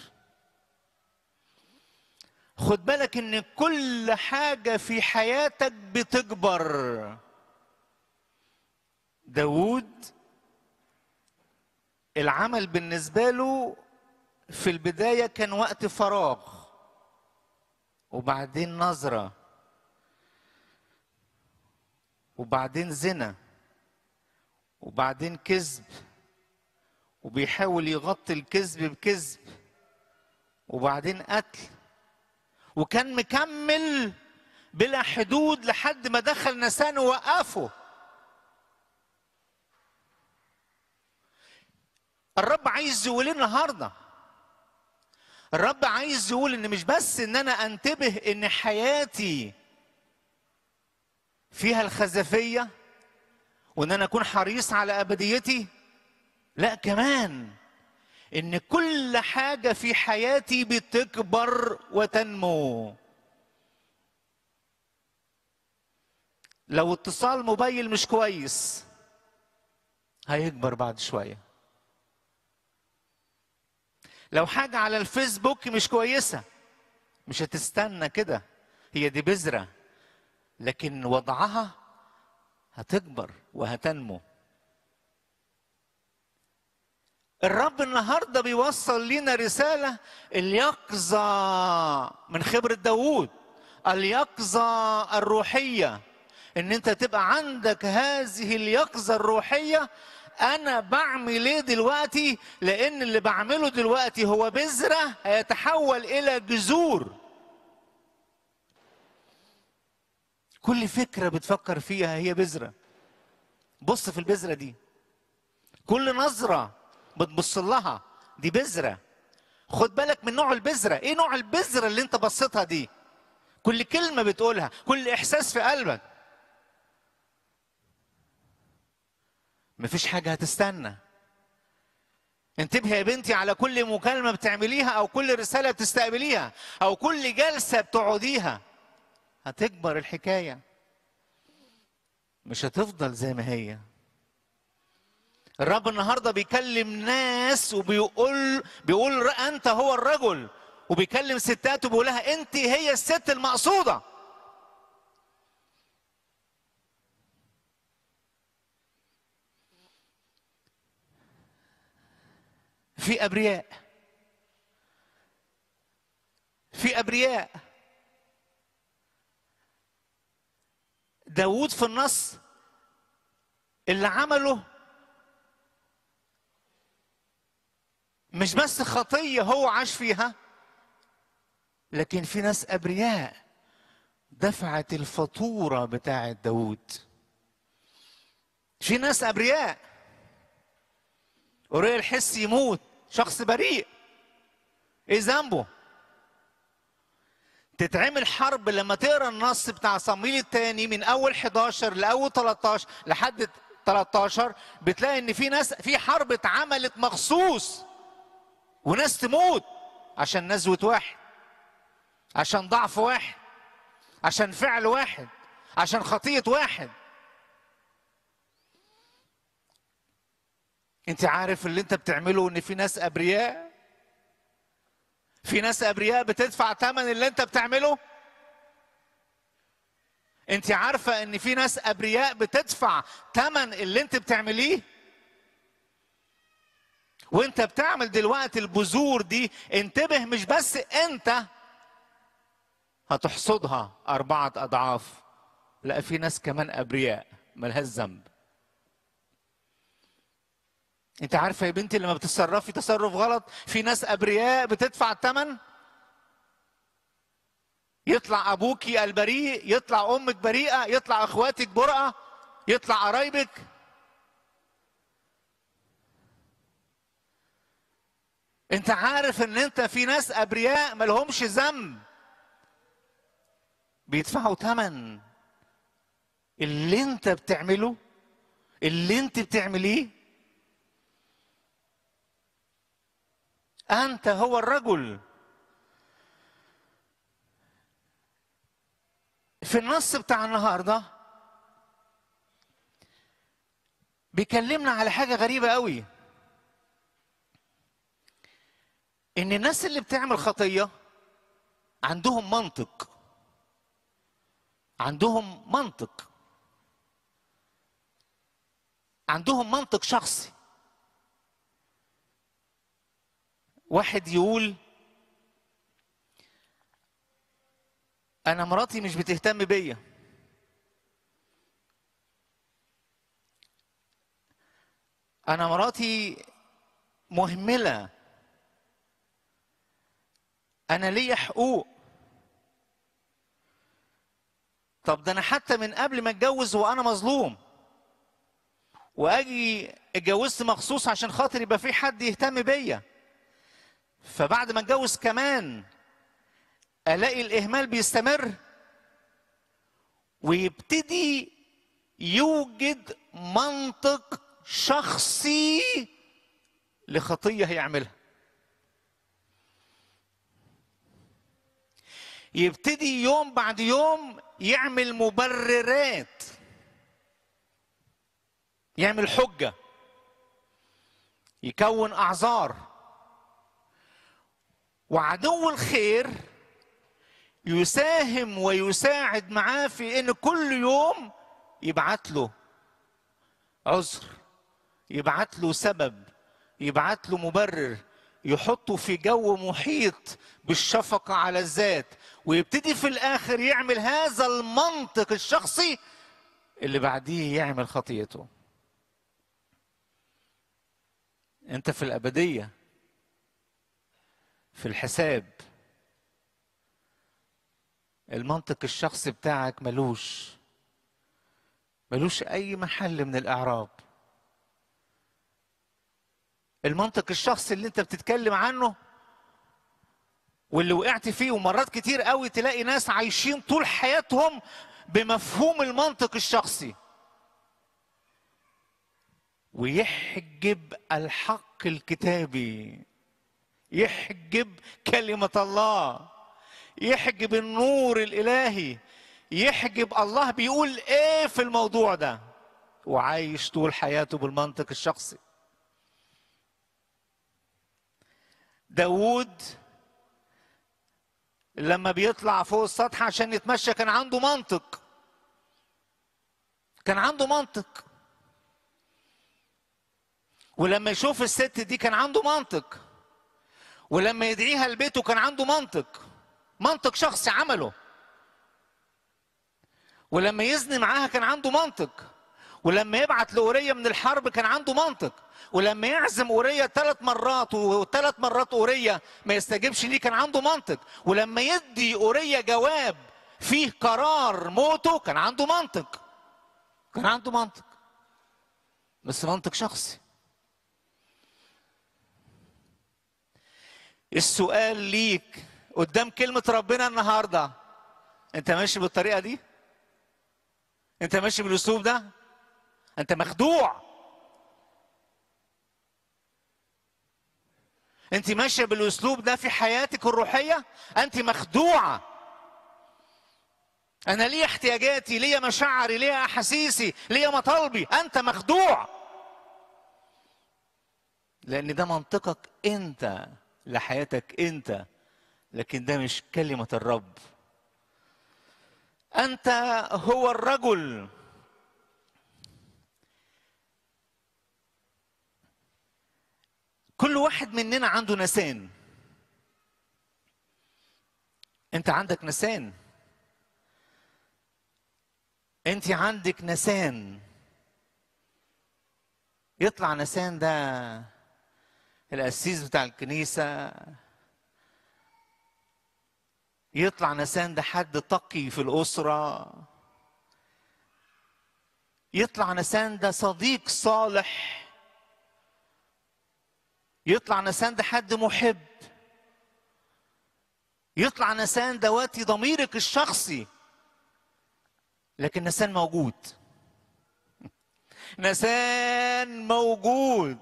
خد بالك ان كل حاجة في حياتك بتكبر داود العمل بالنسبة له في البداية كان وقت فراغ وبعدين نظرة وبعدين زنا وبعدين كذب وبيحاول يغطي الكذب بكذب وبعدين قتل وكان مكمل بلا حدود لحد ما دخل نسان ووقفه الرب عايز يقول إيه النهارده الرب عايز يقول ان مش بس ان انا انتبه ان حياتي فيها الخزفيه وان انا اكون حريص على ابديتي لا كمان ان كل حاجه في حياتي بتكبر وتنمو لو اتصال موبايل مش كويس هيكبر بعد شويه لو حاجه على الفيسبوك مش كويسه مش هتستنى كده هي دي بذره لكن وضعها هتكبر وهتنمو الرب النهارده بيوصل لنا رساله اليقظه من خبره داوود اليقظه الروحيه ان انت تبقى عندك هذه اليقظه الروحيه انا بعمل ايه دلوقتي لان اللي بعمله دلوقتي هو بذره هيتحول الى جذور كل فكره بتفكر فيها هي بذره بص في البذره دي كل نظره بتبص لها دي بذره خد بالك من نوع البذره ايه نوع البذره اللي انت بصيتها دي كل كلمه بتقولها كل احساس في قلبك مفيش حاجه هتستنى انتبهي يا بنتي على كل مكالمه بتعمليها او كل رساله بتستقبليها او كل جلسه بتقعديها هتكبر الحكايه مش هتفضل زي ما هي الرب النهارده بيكلم ناس وبيقول بيقول انت هو الرجل وبيكلم ستات وبيقول لها انت هي الست المقصوده في ابرياء في ابرياء داوود في النص اللي عمله مش بس خطية هو عاش فيها لكن في ناس أبرياء دفعت الفاتورة بتاعة داوود في ناس أبرياء أوريا الحس يموت شخص بريء إيه ذنبه؟ تتعمل حرب لما تقرا النص بتاع صمويل الثاني من اول 11 لاول 13 لحد 13 بتلاقي ان في ناس في حرب اتعملت مخصوص وناس تموت عشان نزوة واحد عشان ضعف واحد عشان فعل واحد عشان خطية واحد انت عارف اللي انت بتعمله ان في ناس ابرياء في ناس ابرياء بتدفع ثمن اللي انت بتعمله انت عارفه ان في ناس ابرياء بتدفع ثمن اللي انت بتعمليه وانت بتعمل دلوقتي البذور دي انتبه مش بس انت هتحصدها اربعه اضعاف لا في ناس كمان ابرياء ملهاش ذنب انت عارفه يا بنتي لما بتتصرفي تصرف غلط في ناس ابرياء بتدفع الثمن يطلع ابوكي البريء يطلع امك بريئه يطلع اخواتك برأة يطلع قرايبك انت عارف ان انت في ناس ابرياء ملهمش ذنب بيدفعوا ثمن اللي انت بتعمله اللي انت بتعمليه انت هو الرجل في النص بتاع النهارده بيكلمنا على حاجه غريبه قوي ان الناس اللي بتعمل خطيه عندهم منطق عندهم منطق عندهم منطق شخصي واحد يقول انا مراتي مش بتهتم بيا انا مراتي مهمله انا ليا حقوق طب ده انا حتى من قبل ما اتجوز وانا مظلوم واجي اتجوزت مخصوص عشان خاطر يبقى في حد يهتم بيا فبعد ما اتجوز كمان الاقي الاهمال بيستمر ويبتدي يوجد منطق شخصي لخطيه هيعملها يبتدي يوم بعد يوم يعمل مبررات يعمل حجه يكون اعذار وعدو الخير يساهم ويساعد معاه في ان كل يوم يبعت له عذر يبعت له سبب يبعت له مبرر يحطه في جو محيط بالشفقة على الذات ويبتدي في الآخر يعمل هذا المنطق الشخصي اللي بعديه يعمل خطيته انت في الأبدية في الحساب المنطق الشخصي بتاعك ملوش ملوش أي محل من الإعراب المنطق الشخصي اللي انت بتتكلم عنه واللي وقعت فيه ومرات كتير قوي تلاقي ناس عايشين طول حياتهم بمفهوم المنطق الشخصي ويحجب الحق الكتابي يحجب كلمة الله يحجب النور الإلهي يحجب الله بيقول ايه في الموضوع ده وعايش طول حياته بالمنطق الشخصي داوود لما بيطلع فوق السطح عشان يتمشى كان عنده منطق كان عنده منطق ولما يشوف الست دي كان عنده منطق ولما يدعيها لبيته كان عنده منطق منطق شخصي عمله ولما يزني معاها كان عنده منطق ولما يبعت لأورية من الحرب كان عنده منطق ولما يعزم أورية ثلاث مرات وثلاث مرات أورية ما يستجيبش ليه كان عنده منطق ولما يدي أورية جواب فيه قرار موته كان عنده منطق كان عنده منطق بس منطق شخصي السؤال ليك قدام كلمة ربنا النهاردة انت ماشي بالطريقة دي انت ماشي بالاسلوب ده انت مخدوع انت ماشيه بالاسلوب ده في حياتك الروحيه انت مخدوعه انا ليه احتياجاتي ليه مشاعري ليه احاسيسي ليه مطالبي انت مخدوع لان ده منطقك انت لحياتك انت لكن ده مش كلمه الرب انت هو الرجل كل واحد مننا عنده نسان انت عندك نسان انت عندك نسان يطلع نسان ده القسيس بتاع الكنيسة يطلع نسان ده حد تقي في الأسرة يطلع نسان ده صديق صالح يطلع نسان ده حد محب يطلع نسان دواتي ضميرك الشخصي لكن نسان موجود نسان موجود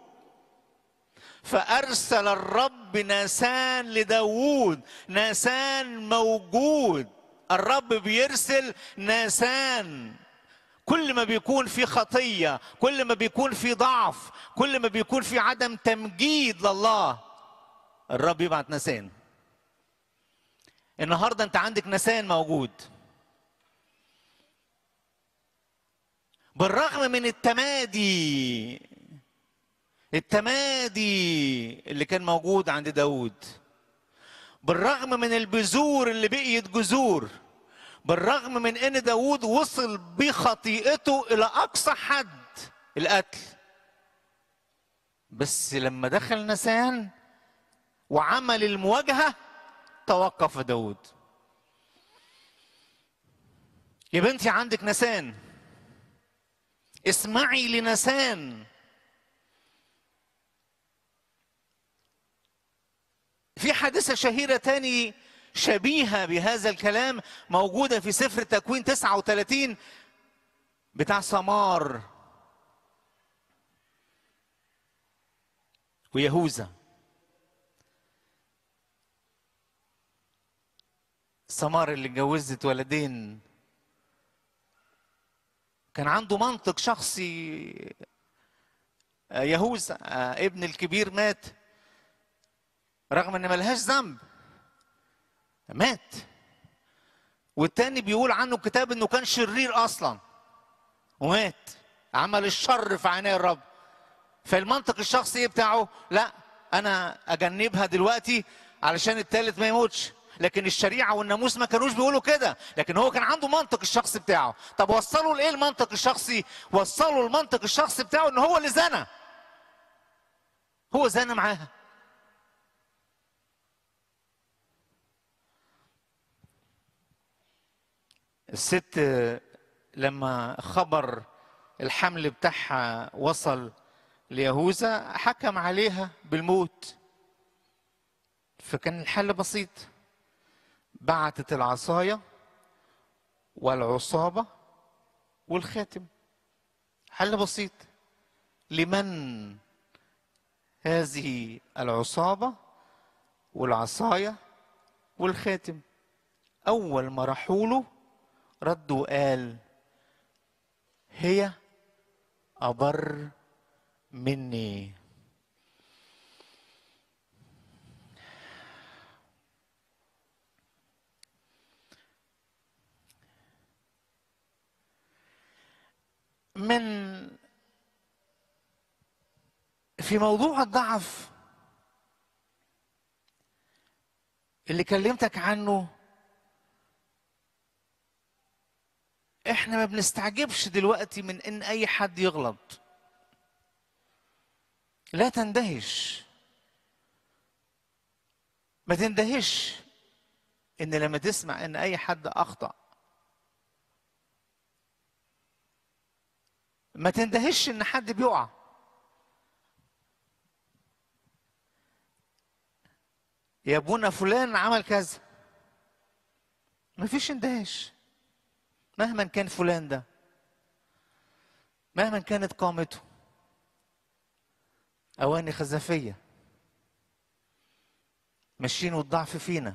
فأرسل الرب ناسان لداوود ناسان موجود الرب بيرسل ناسان كل ما بيكون في خطية كل ما بيكون في ضعف كل ما بيكون في عدم تمجيد لله الرب يبعت نسان النهارده انت عندك نسان موجود بالرغم من التمادي التمادي اللي كان موجود عند داود بالرغم من البذور اللي بقيت جذور بالرغم من ان داود وصل بخطيئته الى اقصى حد القتل بس لما دخل نسان وعمل المواجهه توقف داود يا بنتي عندك نسان اسمعي لنسان في حادثة شهيرة تاني شبيهة بهذا الكلام موجودة في سفر تكوين 39 بتاع سمار ويهوذا سمار اللي اتجوزت ولدين كان عنده منطق شخصي آه، يهوذا آه، ابن الكبير مات رغم ان ملهاش ذنب مات والتاني بيقول عنه الكتاب انه كان شرير اصلا ومات عمل الشر في عيني الرب فالمنطق الشخصي بتاعه لا انا اجنبها دلوقتي علشان التالت ما يموتش لكن الشريعه والناموس ما كانوش بيقولوا كده لكن هو كان عنده منطق الشخصي بتاعه طب وصلوا لايه المنطق الشخصي وصلوا المنطق الشخصي بتاعه ان هو اللي زنى هو زنى معاها الست لما خبر الحمل بتاعها وصل ليهوذا حكم عليها بالموت فكان الحل بسيط بعتت العصاية والعصابة والخاتم حل بسيط لمن هذه العصابة والعصاية والخاتم أول ما راحوا له رد وقال هي أبر مني من في موضوع الضعف اللي كلمتك عنه احنا ما بنستعجبش دلوقتي من ان اي حد يغلط لا تندهش ما تندهش ان لما تسمع ان اي حد اخطأ ما تندهش ان حد بيقع يا ابونا فلان عمل كذا مفيش اندهاش مهما كان فلان ده مهما كانت قامته اواني خزفيه ماشيين والضعف فينا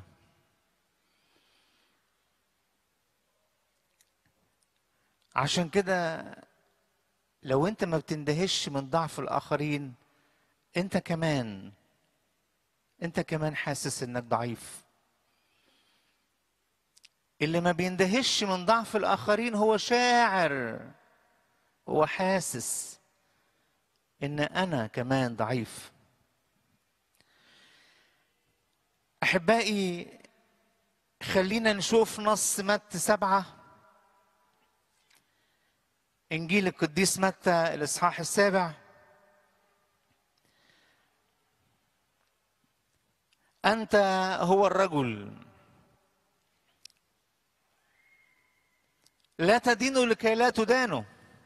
عشان كده لو انت ما بتندهش من ضعف الاخرين انت كمان انت كمان حاسس انك ضعيف اللي ما بيندهش من ضعف الاخرين هو شاعر هو حاسس ان انا كمان ضعيف احبائي خلينا نشوف نص متى سبعه انجيل القديس متى الاصحاح السابع انت هو الرجل لا تدينوا لكي لا تدانوا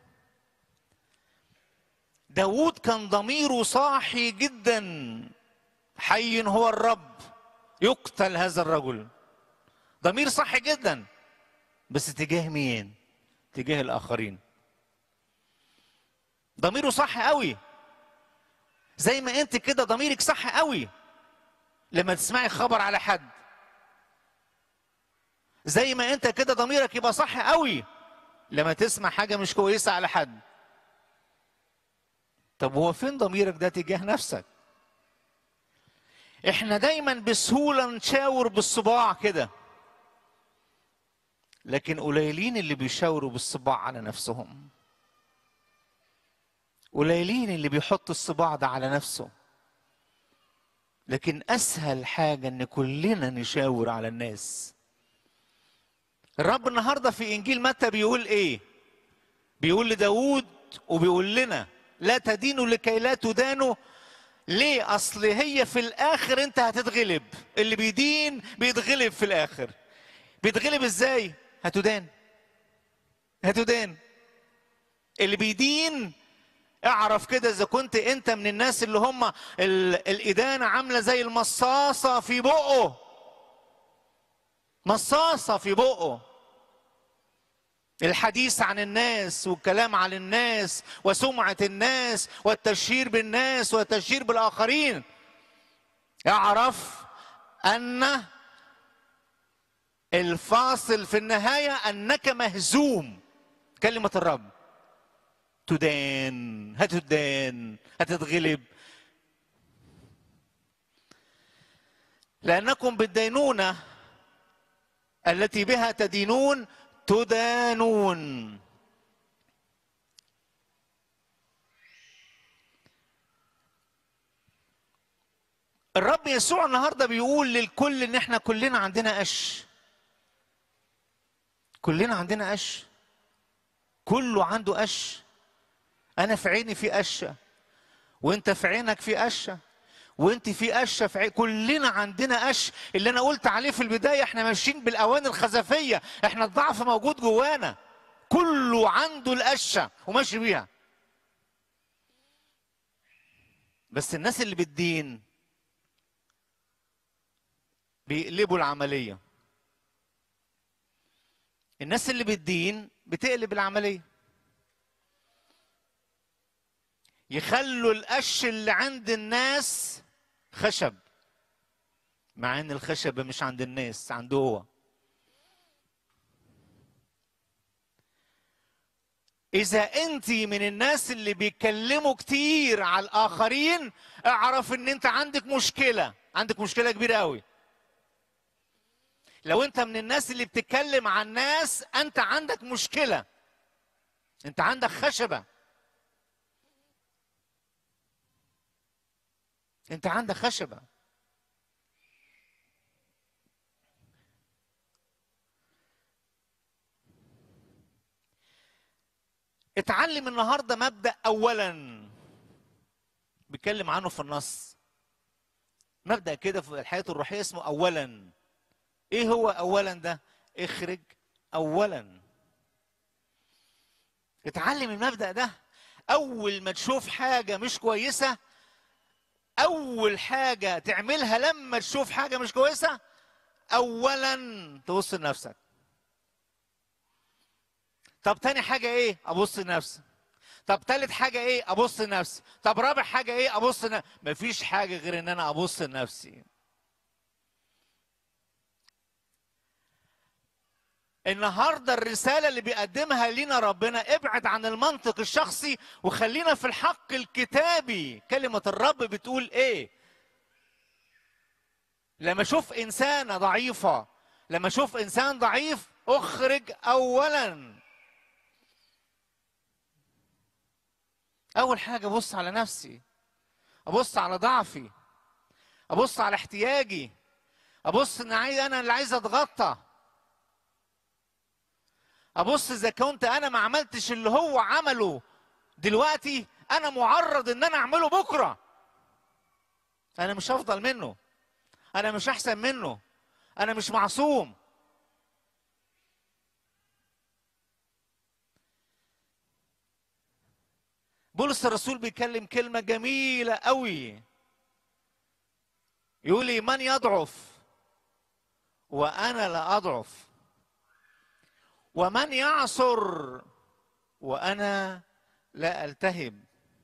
داود كان ضميره صاحي جدا حي هو الرب يقتل هذا الرجل ضمير صاحي جدا بس تجاه مين تجاه الاخرين ضميره صح قوي زي ما انت كده ضميرك صح قوي لما تسمعي خبر على حد زي ما انت كده ضميرك يبقى صح قوي لما تسمع حاجه مش كويسه على حد طب هو فين ضميرك ده تجاه نفسك احنا دايما بسهوله نشاور بالصباع كده لكن قليلين اللي بيشاوروا بالصباع على نفسهم قليلين اللي بيحط الصباع ده على نفسه لكن اسهل حاجه ان كلنا نشاور على الناس الرب النهارده في انجيل متى بيقول ايه بيقول لداود وبيقول لنا لا تدينوا لكي لا تدانوا ليه اصل هي في الاخر انت هتتغلب اللي بيدين بيتغلب في الاخر بيتغلب ازاي هتدان هتدان اللي بيدين اعرف كده اذا كنت انت من الناس اللي هم ال- الادانه عامله زي المصاصه في بقه مصاصه في بقه الحديث عن الناس والكلام عن الناس وسمعه الناس والتشهير بالناس والتشهير بالاخرين اعرف ان الفاصل في النهايه انك مهزوم كلمه الرب تدان هتدان هتتغلب لأنكم بالدينونة التي بها تدينون تدانون الرب يسوع النهارده بيقول للكل ان احنا كلنا عندنا قش كلنا عندنا قش كله عنده قش انا في عيني في قشه وانت في عينك في قشه وانت في قشه في عين كلنا عندنا قش اللي انا قلت عليه في البدايه احنا ماشيين بالاواني الخزفيه احنا الضعف موجود جوانا كله عنده القشه وماشي بيها بس الناس اللي بالدين بيقلبوا العمليه الناس اللي بالدين بتقلب العمليه يخلوا القش اللي عند الناس خشب مع ان الخشب مش عند الناس عنده هو اذا انت من الناس اللي بيتكلموا كتير على الاخرين اعرف ان انت عندك مشكله عندك مشكله كبيره قوي لو انت من الناس اللي بتتكلم عن الناس انت عندك مشكله انت عندك خشبه انت عندك خشبه اتعلم النهارده مبدا اولا بيتكلم عنه في النص مبدا كده في الحياه الروحيه اسمه اولا ايه هو اولا ده اخرج اولا اتعلم المبدا ده اول ما تشوف حاجه مش كويسه اول حاجه تعملها لما تشوف حاجه مش كويسه اولا تبص لنفسك طب تاني حاجه ايه ابص لنفسي طب تالت حاجه ايه ابص لنفسي طب رابع حاجه ايه ابص لنفسي مفيش حاجه غير ان انا ابص لنفسي النهارده الرساله اللي بيقدمها لنا ربنا ابعد عن المنطق الشخصي وخلينا في الحق الكتابي كلمه الرب بتقول ايه لما اشوف انسانه ضعيفه لما اشوف انسان ضعيف اخرج اولا اول حاجه ابص على نفسي ابص على ضعفي ابص على احتياجي ابص ان عايز انا اللي عايز اتغطى ابص اذا كنت انا ما عملتش اللي هو عمله دلوقتي انا معرض ان انا اعمله بكره انا مش افضل منه انا مش احسن منه انا مش معصوم بولس الرسول بيتكلم كلمة جميلة قوي يقول لي من يضعف وأنا لا أضعف ومن يعصر وأنا لا ألتهم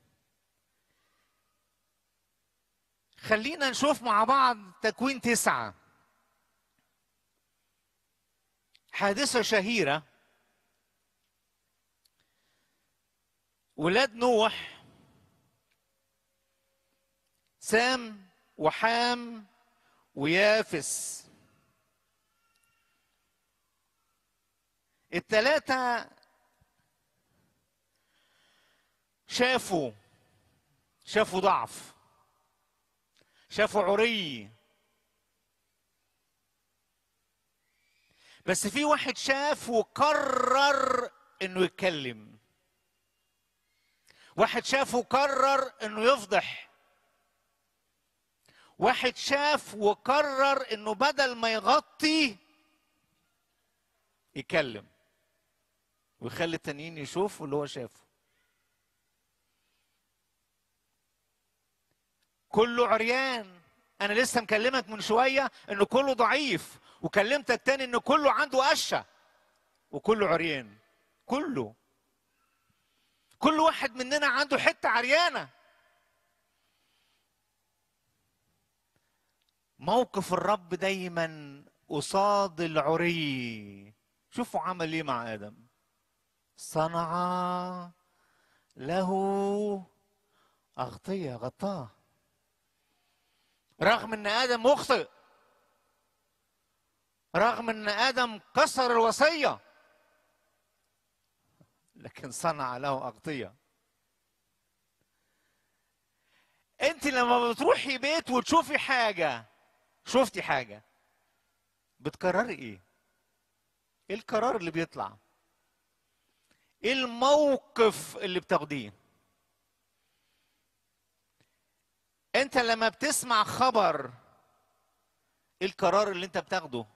خلينا نشوف مع بعض تكوين تسعة حادثة شهيرة ولاد نوح سام وحام ويافس التلاتة شافوا شافوا ضعف شافوا عري بس في واحد شاف وقرر انه يتكلم واحد شاف وقرر انه يفضح واحد شاف وقرر انه بدل ما يغطي يتكلم ويخلي التانيين يشوفوا اللي هو شافه كله عريان انا لسه مكلمك من شويه انه كله ضعيف وكلمتك تاني انه كله عنده قشه وكله عريان كله كل واحد مننا عنده حته عريانه موقف الرب دايما قصاد العري شوفوا عمل ايه مع ادم صنع له أغطية غطاه رغم ان ادم مخطئ رغم ان ادم كسر الوصيه لكن صنع له اغطيه انت لما بتروحي بيت وتشوفي حاجه شفتي حاجه بتقرري ايه ايه القرار اللي بيطلع ايه الموقف اللي بتاخديه انت لما بتسمع خبر ايه القرار اللي انت بتاخده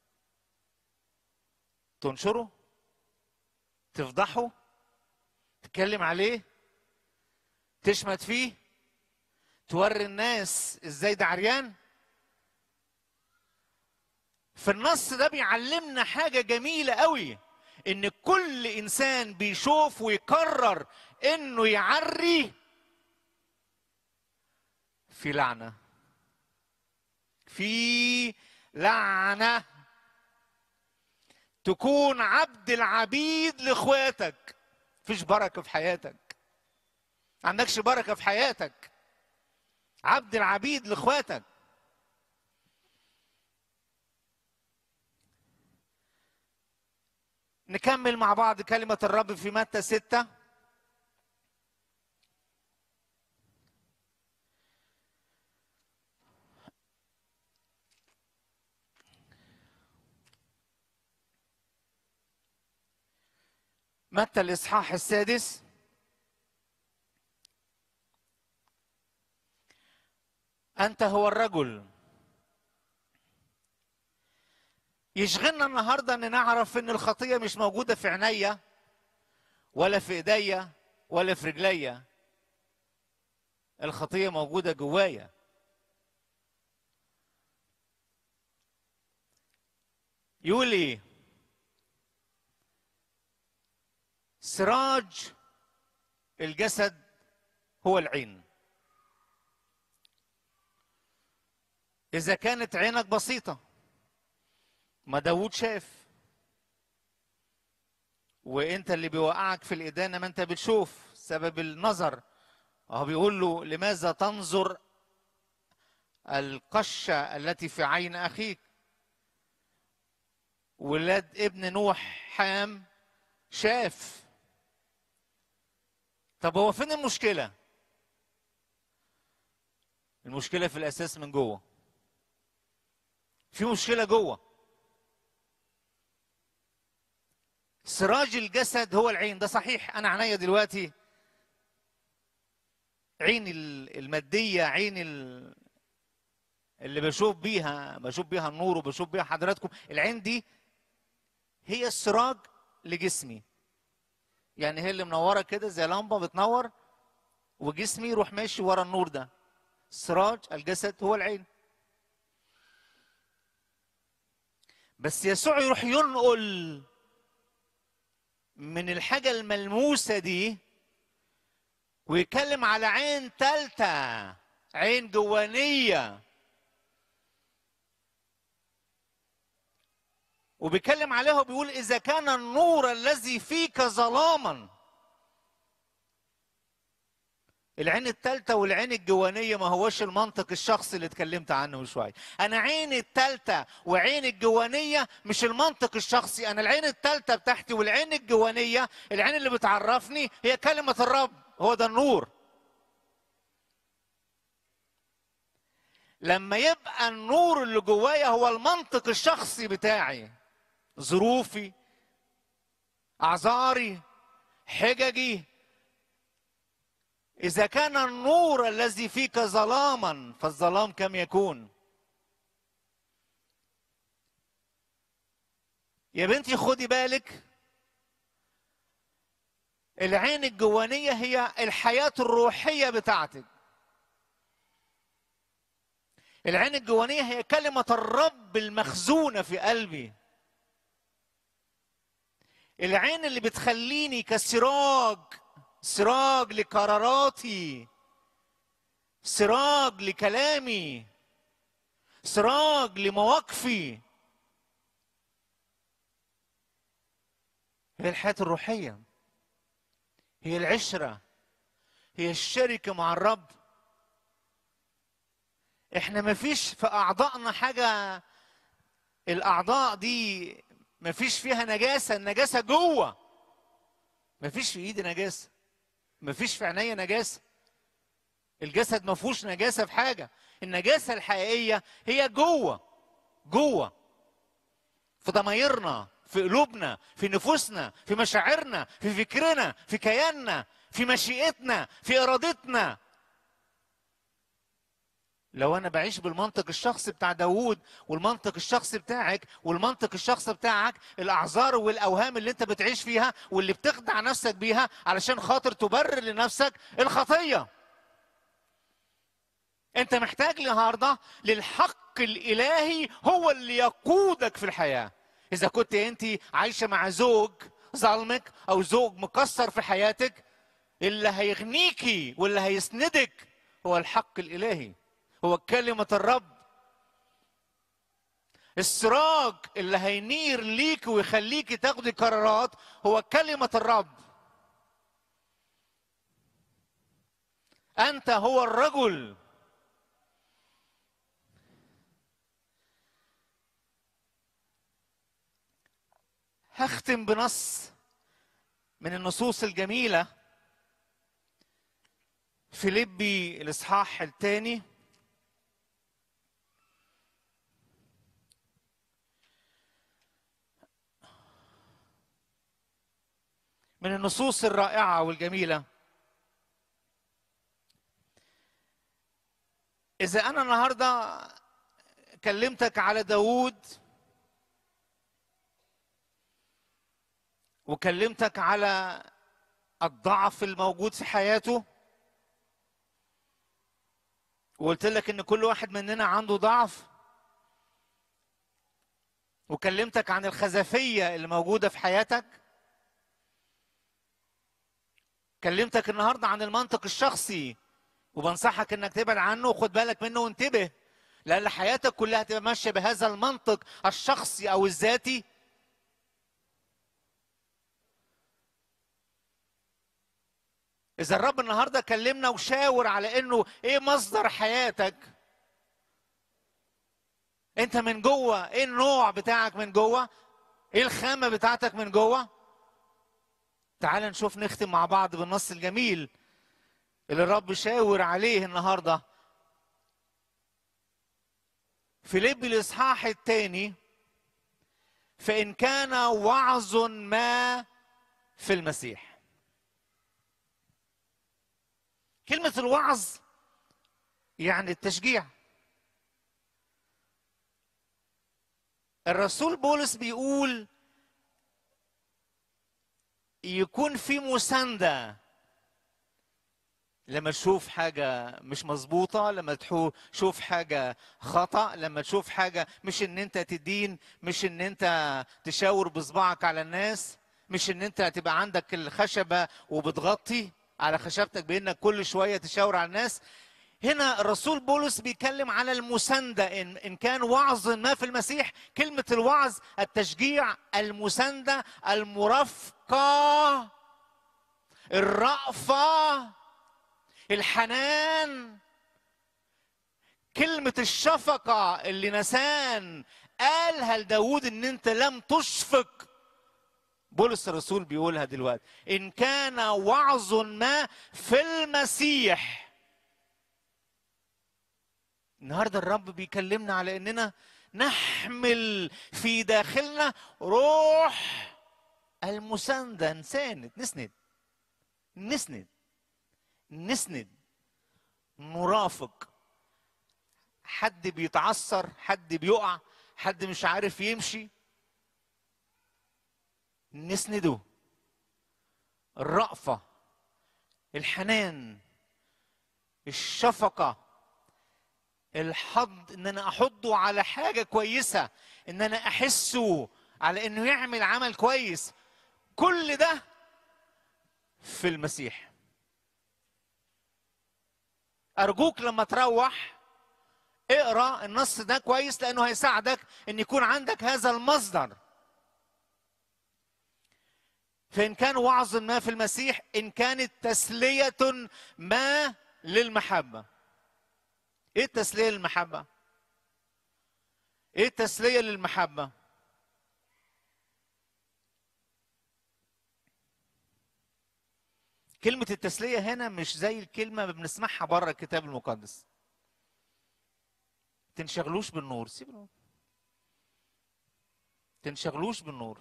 تنشره تفضحه تتكلم عليه تشمت فيه توري الناس ازاي ده عريان في النص ده بيعلمنا حاجه جميله قوي ان كل انسان بيشوف ويقرر انه يعري في لعنه في لعنه تكون عبد العبيد لاخواتك مفيش بركه في حياتك ما عندكش بركه في حياتك عبد العبيد لاخواتك نكمل مع بعض كلمة الرب في متى ستة متى الإصحاح السادس أنت هو الرجل يشغلنا النهارده ان نعرف ان الخطيه مش موجوده في عينيا ولا في ايديا ولا في رجليا الخطيه موجوده جوايا يقول ايه سراج الجسد هو العين اذا كانت عينك بسيطه ما داوود شاف وانت اللي بيوقعك في الادانه ما انت بتشوف سبب النظر هو بيقول له لماذا تنظر القشه التي في عين اخيك ولاد ابن نوح حام شاف طب هو فين المشكله المشكله في الاساس من جوه في مشكله جوه سراج الجسد هو العين ده صحيح انا عينيا دلوقتي عين الماديه عين اللي بشوف بيها بشوف بيها النور وبشوف بيها حضراتكم العين دي هي السراج لجسمي يعني هي اللي منوره كده زي لمبه بتنور وجسمي يروح ماشي ورا النور ده سراج الجسد هو العين بس يسوع يروح ينقل من الحاجة الملموسة دي ويتكلم على عين تالتة عين جوانية وبيتكلم عليها وبيقول إذا كان النور الذي فيك ظلاما العين التالتة والعين الجوانية ما هوش المنطق الشخصي اللي اتكلمت عنه من شوية أنا عيني التالتة وعين الجوانية مش المنطق الشخصي أنا العين التالتة بتاعتي والعين الجوانية العين اللي بتعرفني هي كلمة الرب هو ده النور لما يبقى النور اللي جوايا هو المنطق الشخصي بتاعي ظروفي أعذاري حججي إذا كان النور الذي فيك ظلاما فالظلام كم يكون؟ يا بنتي خدي بالك العين الجوانية هي الحياة الروحية بتاعتك العين الجوانية هي كلمة الرب المخزونة في قلبي العين اللي بتخليني كسراج سراج لقراراتي سراج لكلامي سراج لمواقفي هي الحياة الروحية هي العشرة هي الشركه مع الرب احنا ما فيش في اعضائنا حاجه الاعضاء دي ما فيش فيها نجاسه النجاسه جوه ما فيش في ايدي نجاسه ما فيش في عينيا نجاسه الجسد ما فيهوش نجاسه في حاجه النجاسه الحقيقيه هي جوه جوه في ضمايرنا في قلوبنا في نفوسنا في مشاعرنا في فكرنا في كياننا في مشيئتنا في ارادتنا لو انا بعيش بالمنطق الشخصي بتاع داوود والمنطق الشخصي بتاعك والمنطق الشخصي بتاعك الاعذار والاوهام اللي انت بتعيش فيها واللي بتخدع نفسك بيها علشان خاطر تبرر لنفسك الخطيه انت محتاج النهارده للحق الالهي هو اللي يقودك في الحياه اذا كنت انت عايشه مع زوج ظلمك او زوج مكسر في حياتك اللي هيغنيكي واللي هيسندك هو الحق الالهي هو كلمه الرب السراج اللي هينير ليك ويخليكي تاخدي قرارات هو كلمه الرب انت هو الرجل هختم بنص من النصوص الجميلة فيليبي الإصحاح الثاني من النصوص الرائعة والجميلة إذا أنا النهاردة كلمتك على داوود وكلمتك على الضعف الموجود في حياته وقلت لك ان كل واحد مننا عنده ضعف وكلمتك عن الخزفية اللي موجودة في حياتك كلمتك النهاردة عن المنطق الشخصي وبنصحك انك تبعد عنه وخد بالك منه وانتبه لان حياتك كلها تبقى ماشية بهذا المنطق الشخصي او الذاتي إذا الرب النهارده كلمنا وشاور على إنه إيه مصدر حياتك؟ أنت من جوه إيه النوع بتاعك من جوه؟ إيه الخامة بتاعتك من جوه؟ تعال نشوف نختم مع بعض بالنص الجميل اللي الرب شاور عليه النهارده فيليب الإصحاح الثاني فإن كان وعظ ما في المسيح كلمة الوعظ يعني التشجيع الرسول بولس بيقول يكون في مساندة لما تشوف حاجة مش مظبوطة لما تشوف حاجة خطأ لما تشوف حاجة مش ان انت تدين مش ان انت تشاور بصبعك على الناس مش ان انت تبقى عندك الخشبة وبتغطي على خشبتك بانك كل شويه تشاور على الناس هنا الرسول بولس بيتكلم على المسانده ان ان كان وعظ ما في المسيح كلمه الوعظ التشجيع المسانده المرافقه الرأفه الحنان كلمة الشفقة اللي نسان قالها لداود ان انت لم تشفق بولس الرسول بيقولها دلوقتي ان كان وعظ ما في المسيح النهارده الرب بيكلمنا على اننا نحمل في داخلنا روح المسانده نساند نسند نسند نسند نرافق حد بيتعثر حد بيقع حد مش عارف يمشي نسنده الرأفة الحنان الشفقة الحض ان انا احضه على حاجة كويسة ان انا احسه على انه يعمل عمل كويس كل ده في المسيح ارجوك لما تروح اقرا النص ده كويس لانه هيساعدك ان يكون عندك هذا المصدر فإن كان وعظ ما في المسيح إن كانت تسلية ما للمحبة إيه التسلية للمحبة؟ إيه التسلية للمحبة؟ كلمة التسلية هنا مش زي الكلمة اللي بنسمعها بره الكتاب المقدس. تنشغلوش بالنور، سيب النور. تنشغلوش بالنور.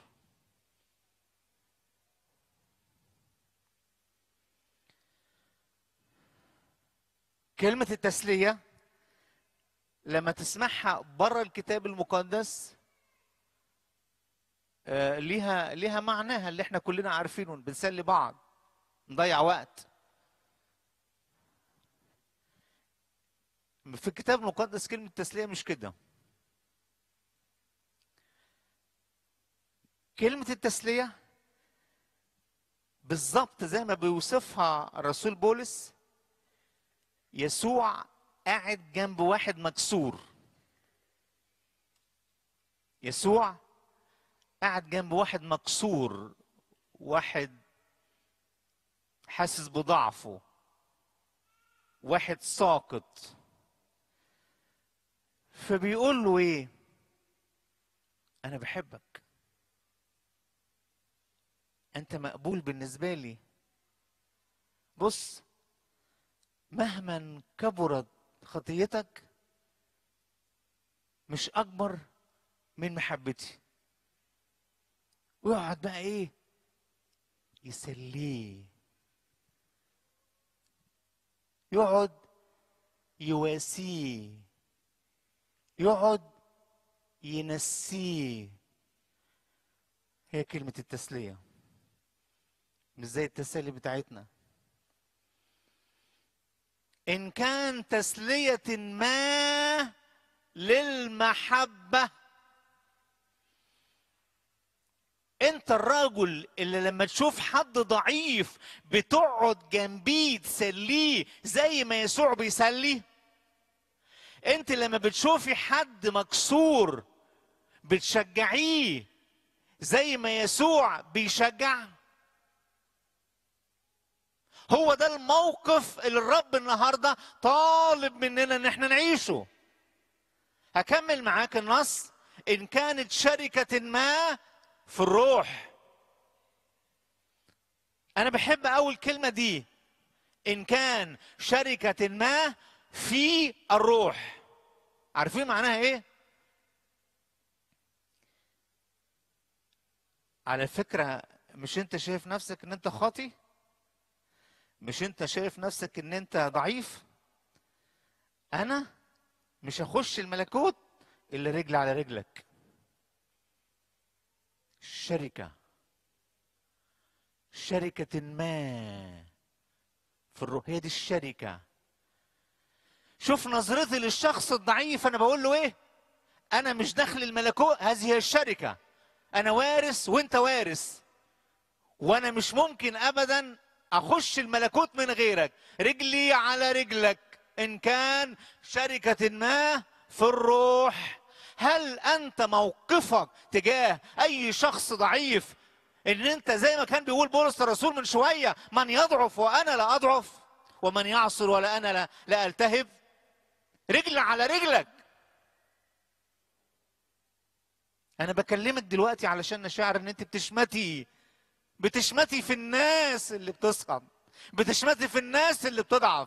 كلمة التسلية لما تسمعها بره الكتاب المقدس آه، ليها ليها معناها اللي احنا كلنا عارفينه بنسلي بعض نضيع وقت في الكتاب المقدس كلمة تسلية مش كده كلمة التسلية بالظبط زي ما بيوصفها الرسول بولس يسوع قاعد جنب واحد مكسور يسوع قاعد جنب واحد مكسور واحد حاسس بضعفه واحد ساقط فبيقول له ايه انا بحبك انت مقبول بالنسبه لي بص مهما كبرت خطيتك مش اكبر من محبتي ويقعد بقى ايه يسليه يقعد يواسيه يقعد ينسيه هي كلمة التسلية مش زي التسلي بتاعتنا إن كان تسلية ما للمحبة انت الرجل اللي لما تشوف حد ضعيف بتقعد جنبيه تسليه زي ما يسوع بيسلي انت لما بتشوفي حد مكسور بتشجعيه زي ما يسوع بيشجع هو ده الموقف اللي الرب النهارده طالب مننا ان احنا نعيشه هكمل معاك النص ان كانت شركه ما في الروح انا بحب اول كلمه دي ان كان شركه ما في الروح عارفين معناها ايه على فكره مش انت شايف نفسك ان انت خاطي مش انت شايف نفسك ان انت ضعيف انا مش هخش الملكوت الا رجل على رجلك شركة شركة ما في الروح هي دي الشركة شوف نظرتي للشخص الضعيف انا بقول له ايه انا مش داخل الملكوت هذه هي الشركة انا وارث وانت وارث وانا مش ممكن ابدا اخش الملكوت من غيرك رجلي على رجلك ان كان شركة ما في الروح هل انت موقفك تجاه اي شخص ضعيف ان انت زي ما كان بيقول بولس الرسول من شويه من يضعف وانا لا اضعف ومن يعصر ولا انا لا, لا التهب رجل على رجلك انا بكلمك دلوقتي علشان شاعر ان انت بتشمتي بتشمتي في الناس اللي بتسقط بتشمتي في الناس اللي بتضعف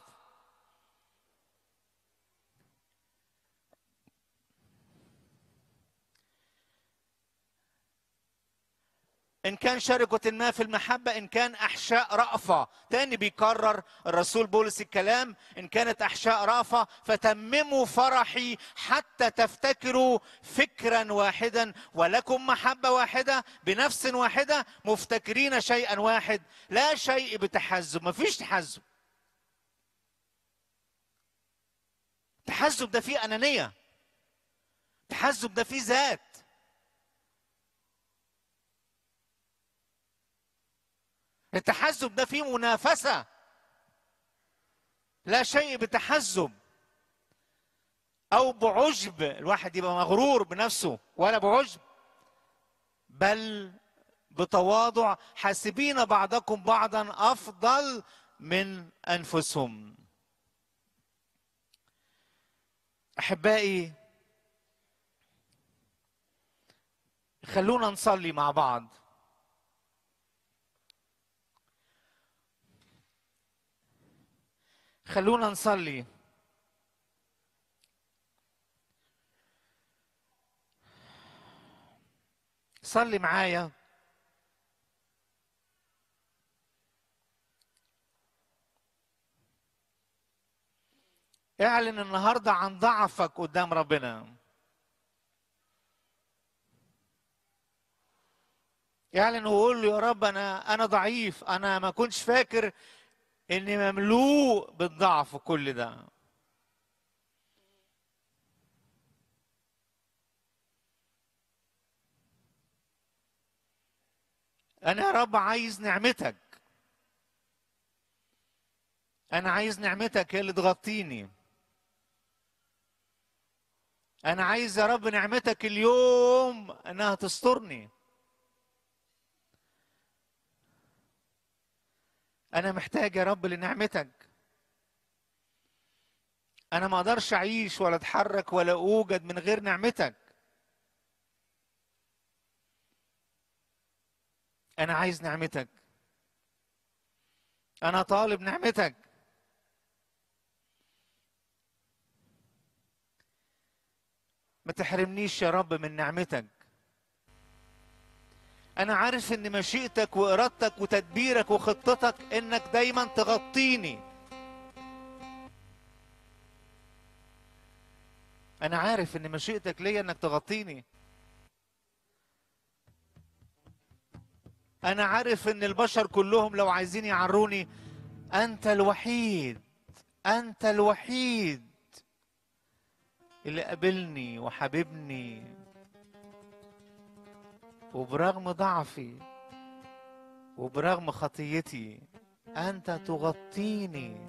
إن كان شركة ما في المحبة إن كان أحشاء رأفة تاني بيكرر الرسول بولس الكلام إن كانت أحشاء رأفة فتمموا فرحي حتى تفتكروا فكرا واحدا ولكم محبة واحدة بنفس واحدة مفتكرين شيئا واحد لا شيء بتحزب مفيش تحزب تحزب ده فيه أنانية تحزب ده فيه ذات التحزب ده فيه منافسة لا شيء بتحزب أو بعجب الواحد يبقى مغرور بنفسه ولا بعجب بل بتواضع حاسبين بعضكم بعضا افضل من انفسهم احبائي خلونا نصلي مع بعض خلونا نصلي صلي معايا اعلن النهارده عن ضعفك قدام ربنا اعلن وقول له يا رب انا انا ضعيف انا ما كنتش فاكر اني مملوء بالضعف كل ده انا يا رب عايز نعمتك انا عايز نعمتك هي اللي تغطيني انا عايز يا رب نعمتك اليوم انها تسترني انا محتاج يا رب لنعمتك انا ما اقدرش اعيش ولا اتحرك ولا اوجد من غير نعمتك انا عايز نعمتك انا طالب نعمتك ما تحرمنيش يا رب من نعمتك انا عارف ان مشيئتك وارادتك وتدبيرك وخطتك انك دايما تغطيني انا عارف ان مشيئتك ليا انك تغطيني انا عارف ان البشر كلهم لو عايزين يعروني انت الوحيد انت الوحيد اللي قابلني وحبيبني وبرغم ضعفي وبرغم خطيتي انت تغطيني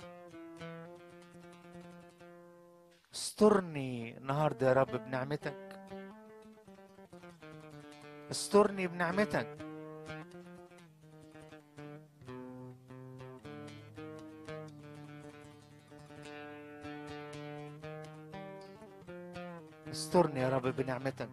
استرني النهارده يا رب بنعمتك استرني بنعمتك استرني يا رب بنعمتك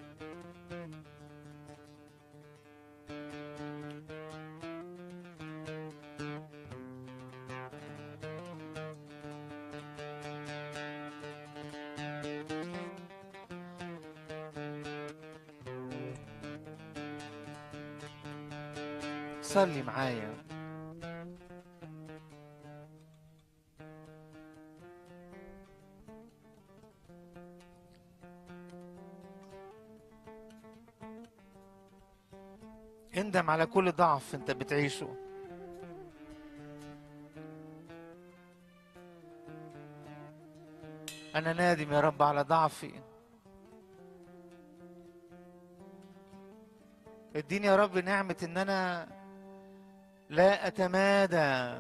صلي معايا اندم على كل ضعف انت بتعيشه انا نادم يا رب على ضعفي اديني يا رب نعمة ان انا لا اتمادى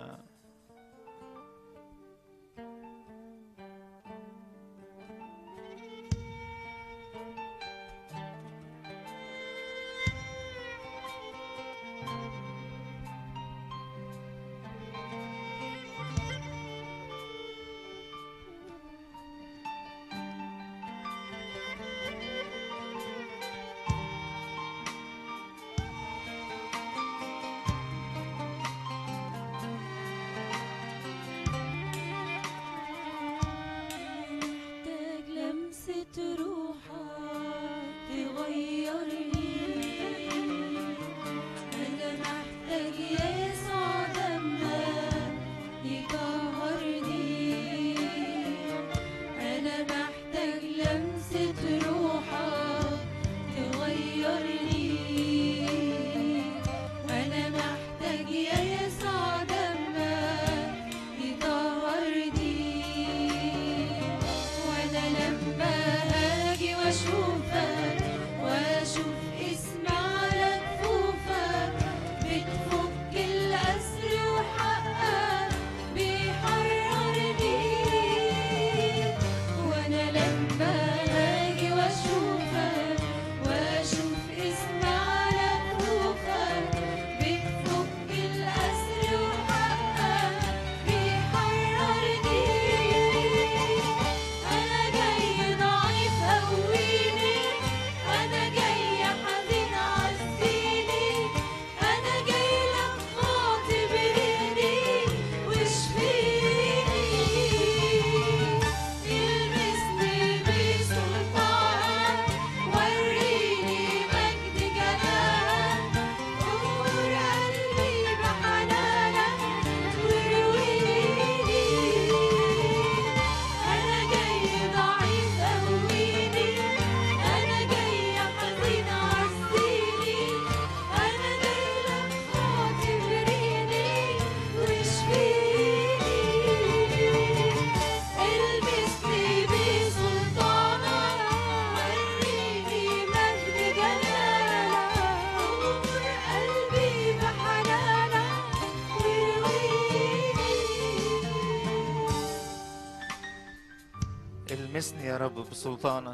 المسني يا رب بسلطانك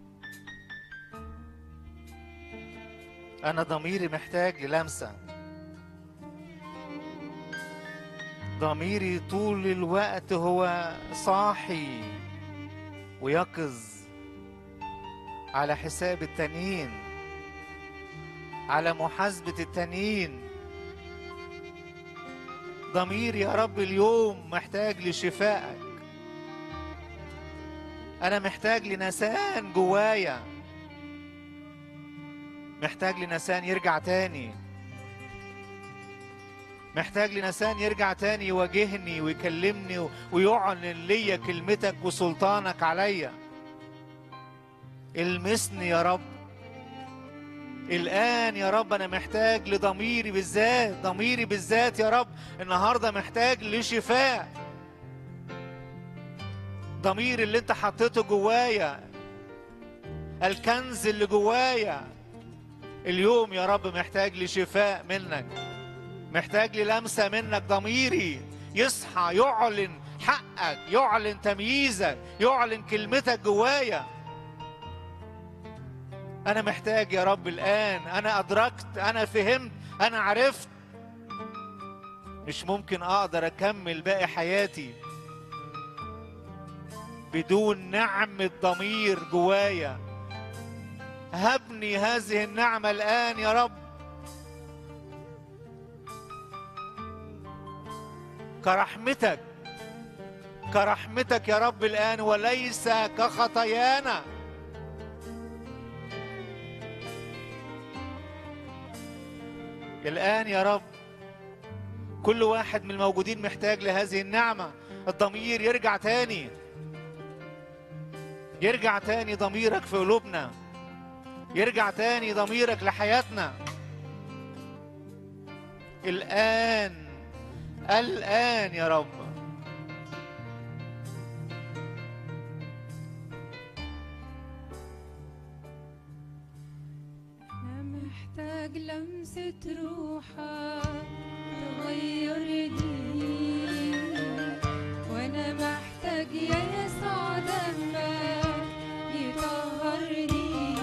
انا ضميري محتاج للمسه ضميري طول الوقت هو صاحي ويقظ على حساب التانيين على محاسبة التانيين ضميري يا رب اليوم محتاج لشفائك أنا محتاج لنسان جوايا محتاج لنسان يرجع تاني محتاج لنسان يرجع تاني يواجهني ويكلمني ويعلن ليا كلمتك وسلطانك عليا المسني يا رب الآن يا رب أنا محتاج لضميري بالذات ضميري بالذات يا رب النهاردة محتاج لشفاء ضمير اللي انت حطيته جوايا الكنز اللي جوايا اليوم يا رب محتاج لشفاء منك محتاج للمسة منك ضميري يصحى يعلن حقك يعلن تمييزك يعلن كلمتك جوايا أنا محتاج يا رب الآن أنا أدركت أنا فهمت أنا عرفت مش ممكن أقدر أكمل باقي حياتي بدون نعمة ضمير جوايا هبني هذه النعمة الآن يا رب كرحمتك كرحمتك يا رب الآن وليس كخطايانا الآن يا رب كل واحد من الموجودين محتاج لهذه النعمة الضمير يرجع تاني يرجع تاني ضميرك في قلوبنا يرجع تاني ضميرك لحياتنا الآن الآن يا رب أنا محتاج لمسة روحك تغيرني وأنا محتاج يا يسوع دمك يطهرني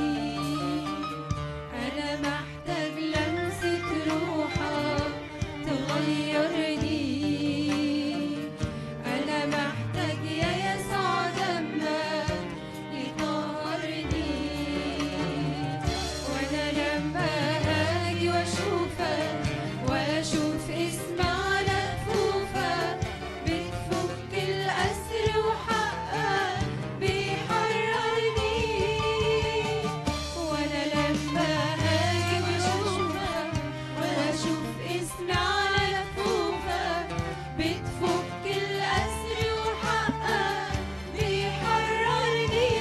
أنا محتاج لمسة روحك تغيرني أنا محتاج يا يسوع دمك يطهرني وانا لما اجي واشوفك واشوف اسم على كفوفك بتفك الاسر وحقك بيحررني وانا لما اجي واشوفك واشوف اسم على كفوفك بتفك الاسر وحقك بيحررني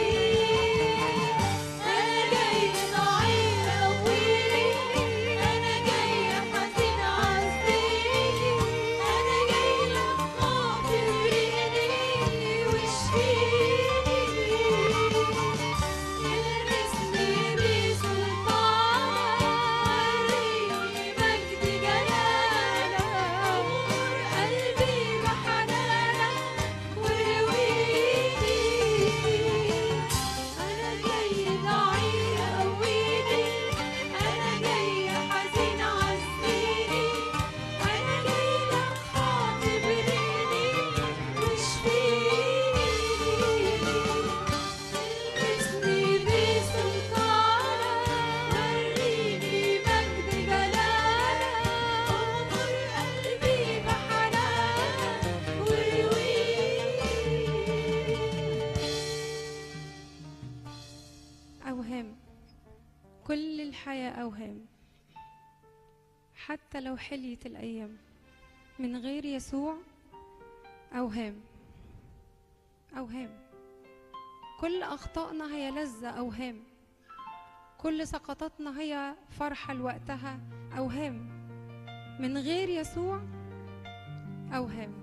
أنا جاي ضعيف قويني أنا جاي حزين عزيني أنا جاي لك خاطريني واشفيني المسني بسلطانك وريني مجد جلالك أمور قلبي بحنانك ورويني أنا جاي ضعيف قويني أنا جاي حزين عزيني أنا جاي لك خاطبني واشفيني المسني بسلطانك وريني مجد جلالك أمر قلبي بحنانك ورويني أوهام كل الحياة أوهام حتى لو حليت الأيام من غير يسوع أوهام أوهام كل أخطائنا هي لذة أوهام كل سقطاتنا هي فرحة لوقتها أوهام من غير يسوع أوهام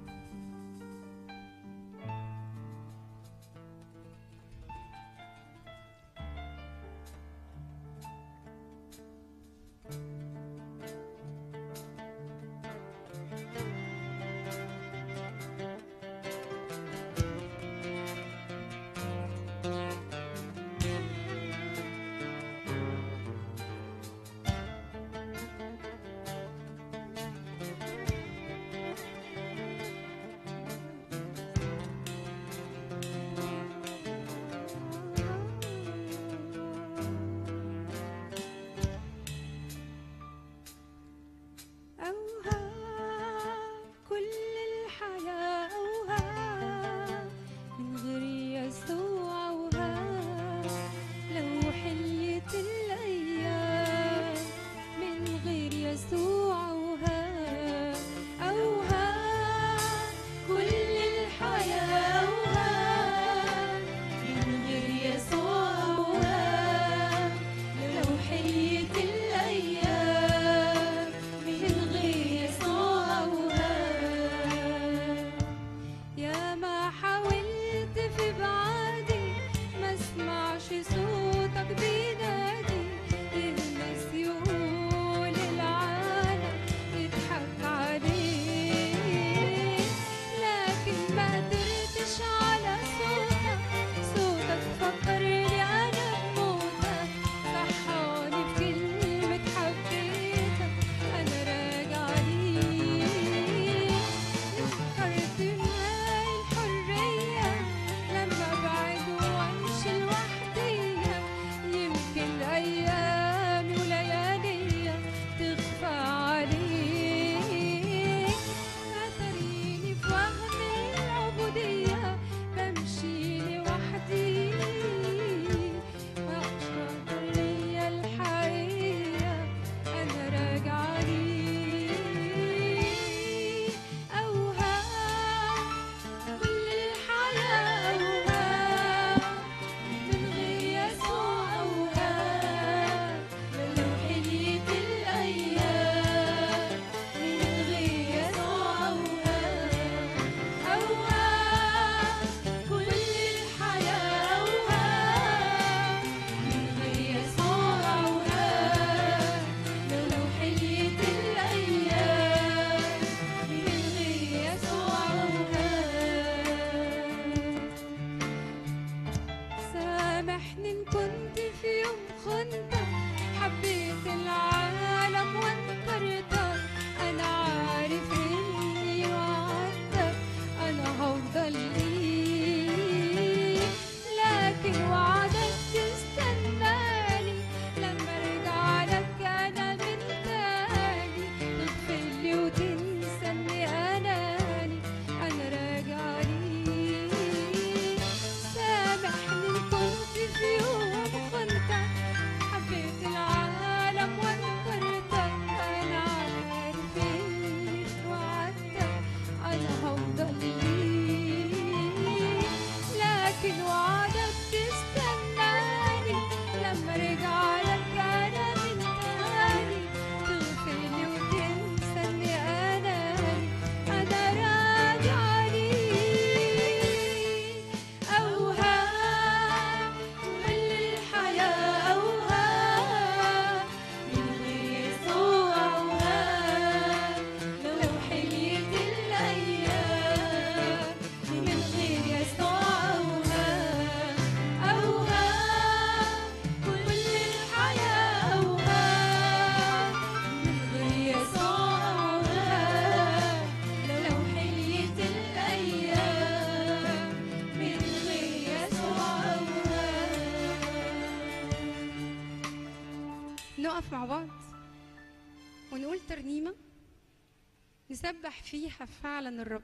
نقف مع بعض ونقول ترنيمة نسبح فيها فعلا الرب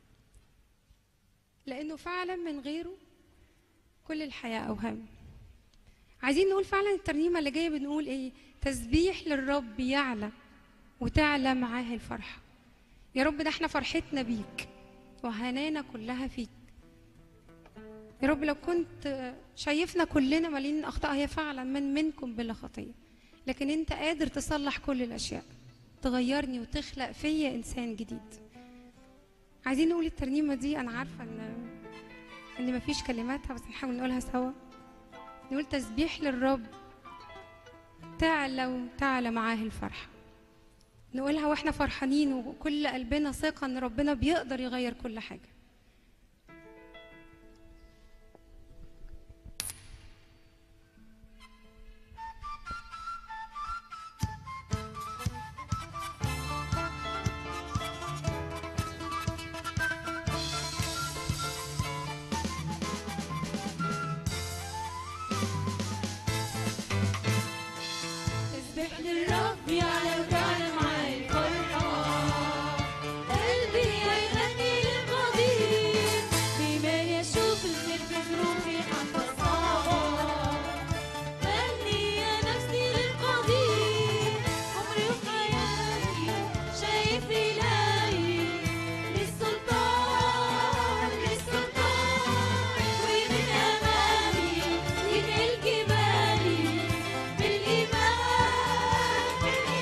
لأنه فعلا من غيره كل الحياة أوهام عايزين نقول فعلا الترنيمة اللي جاية بنقول إيه تسبيح للرب يعلى وتعلى معاه الفرحة يا رب ده احنا فرحتنا بيك وهنانا كلها فيك يا رب لو كنت شايفنا كلنا مالين اخطاء هي فعلا من منكم بلا خطيه لكن انت قادر تصلح كل الاشياء تغيرني وتخلق فيا انسان جديد عايزين نقول الترنيمه دي انا عارفه ان ان مفيش كلماتها بس نحاول نقولها سوا نقول تسبيح للرب تعلى وتعلى معاه الفرحه نقولها واحنا فرحانين وكل قلبنا ثقه ان ربنا بيقدر يغير كل حاجه تسبح للرب يعلى وتعلى معاه الفرحة قلبي هيغني للقدير بإيمان يشوف الخير في ظروفي حتى الصعبة غني يا نفسي للقدير عمري وحياتي شايف إلهي للسلطان للسلطان ومن أمامي ينقل جبالي بالإيمان بالإيمان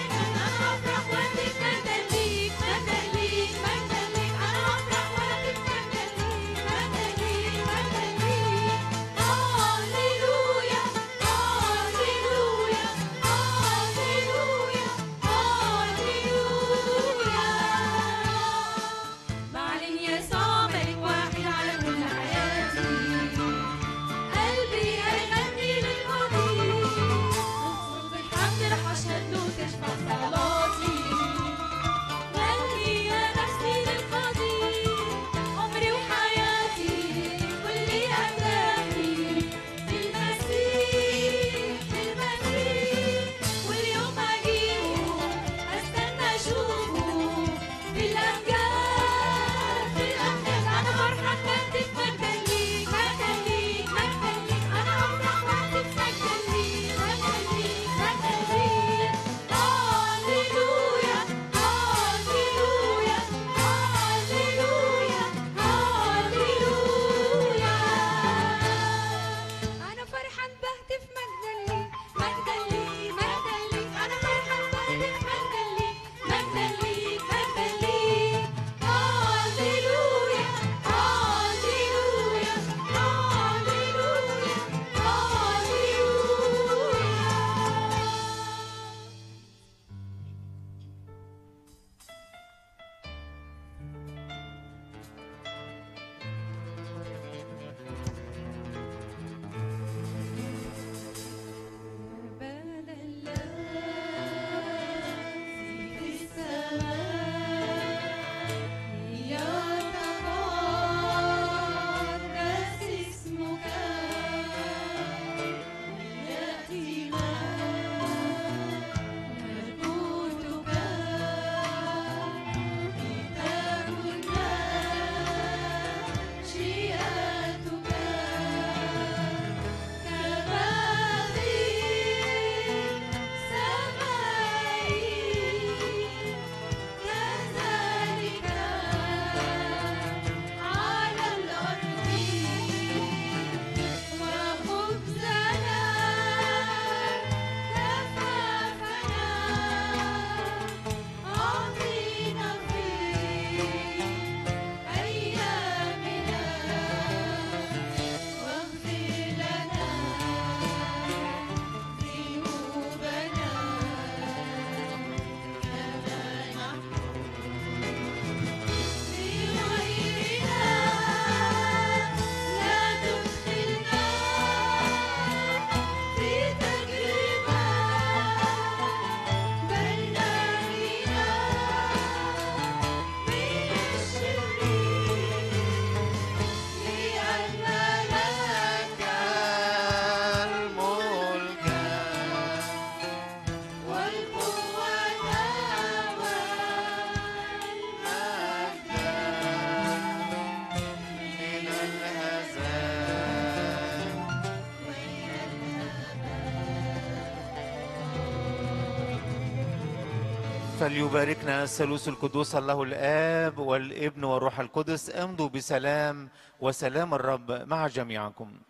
فليباركنا الثالوث القدوس الله الآب والابن والروح القدس امضوا بسلام وسلام الرب مع جميعكم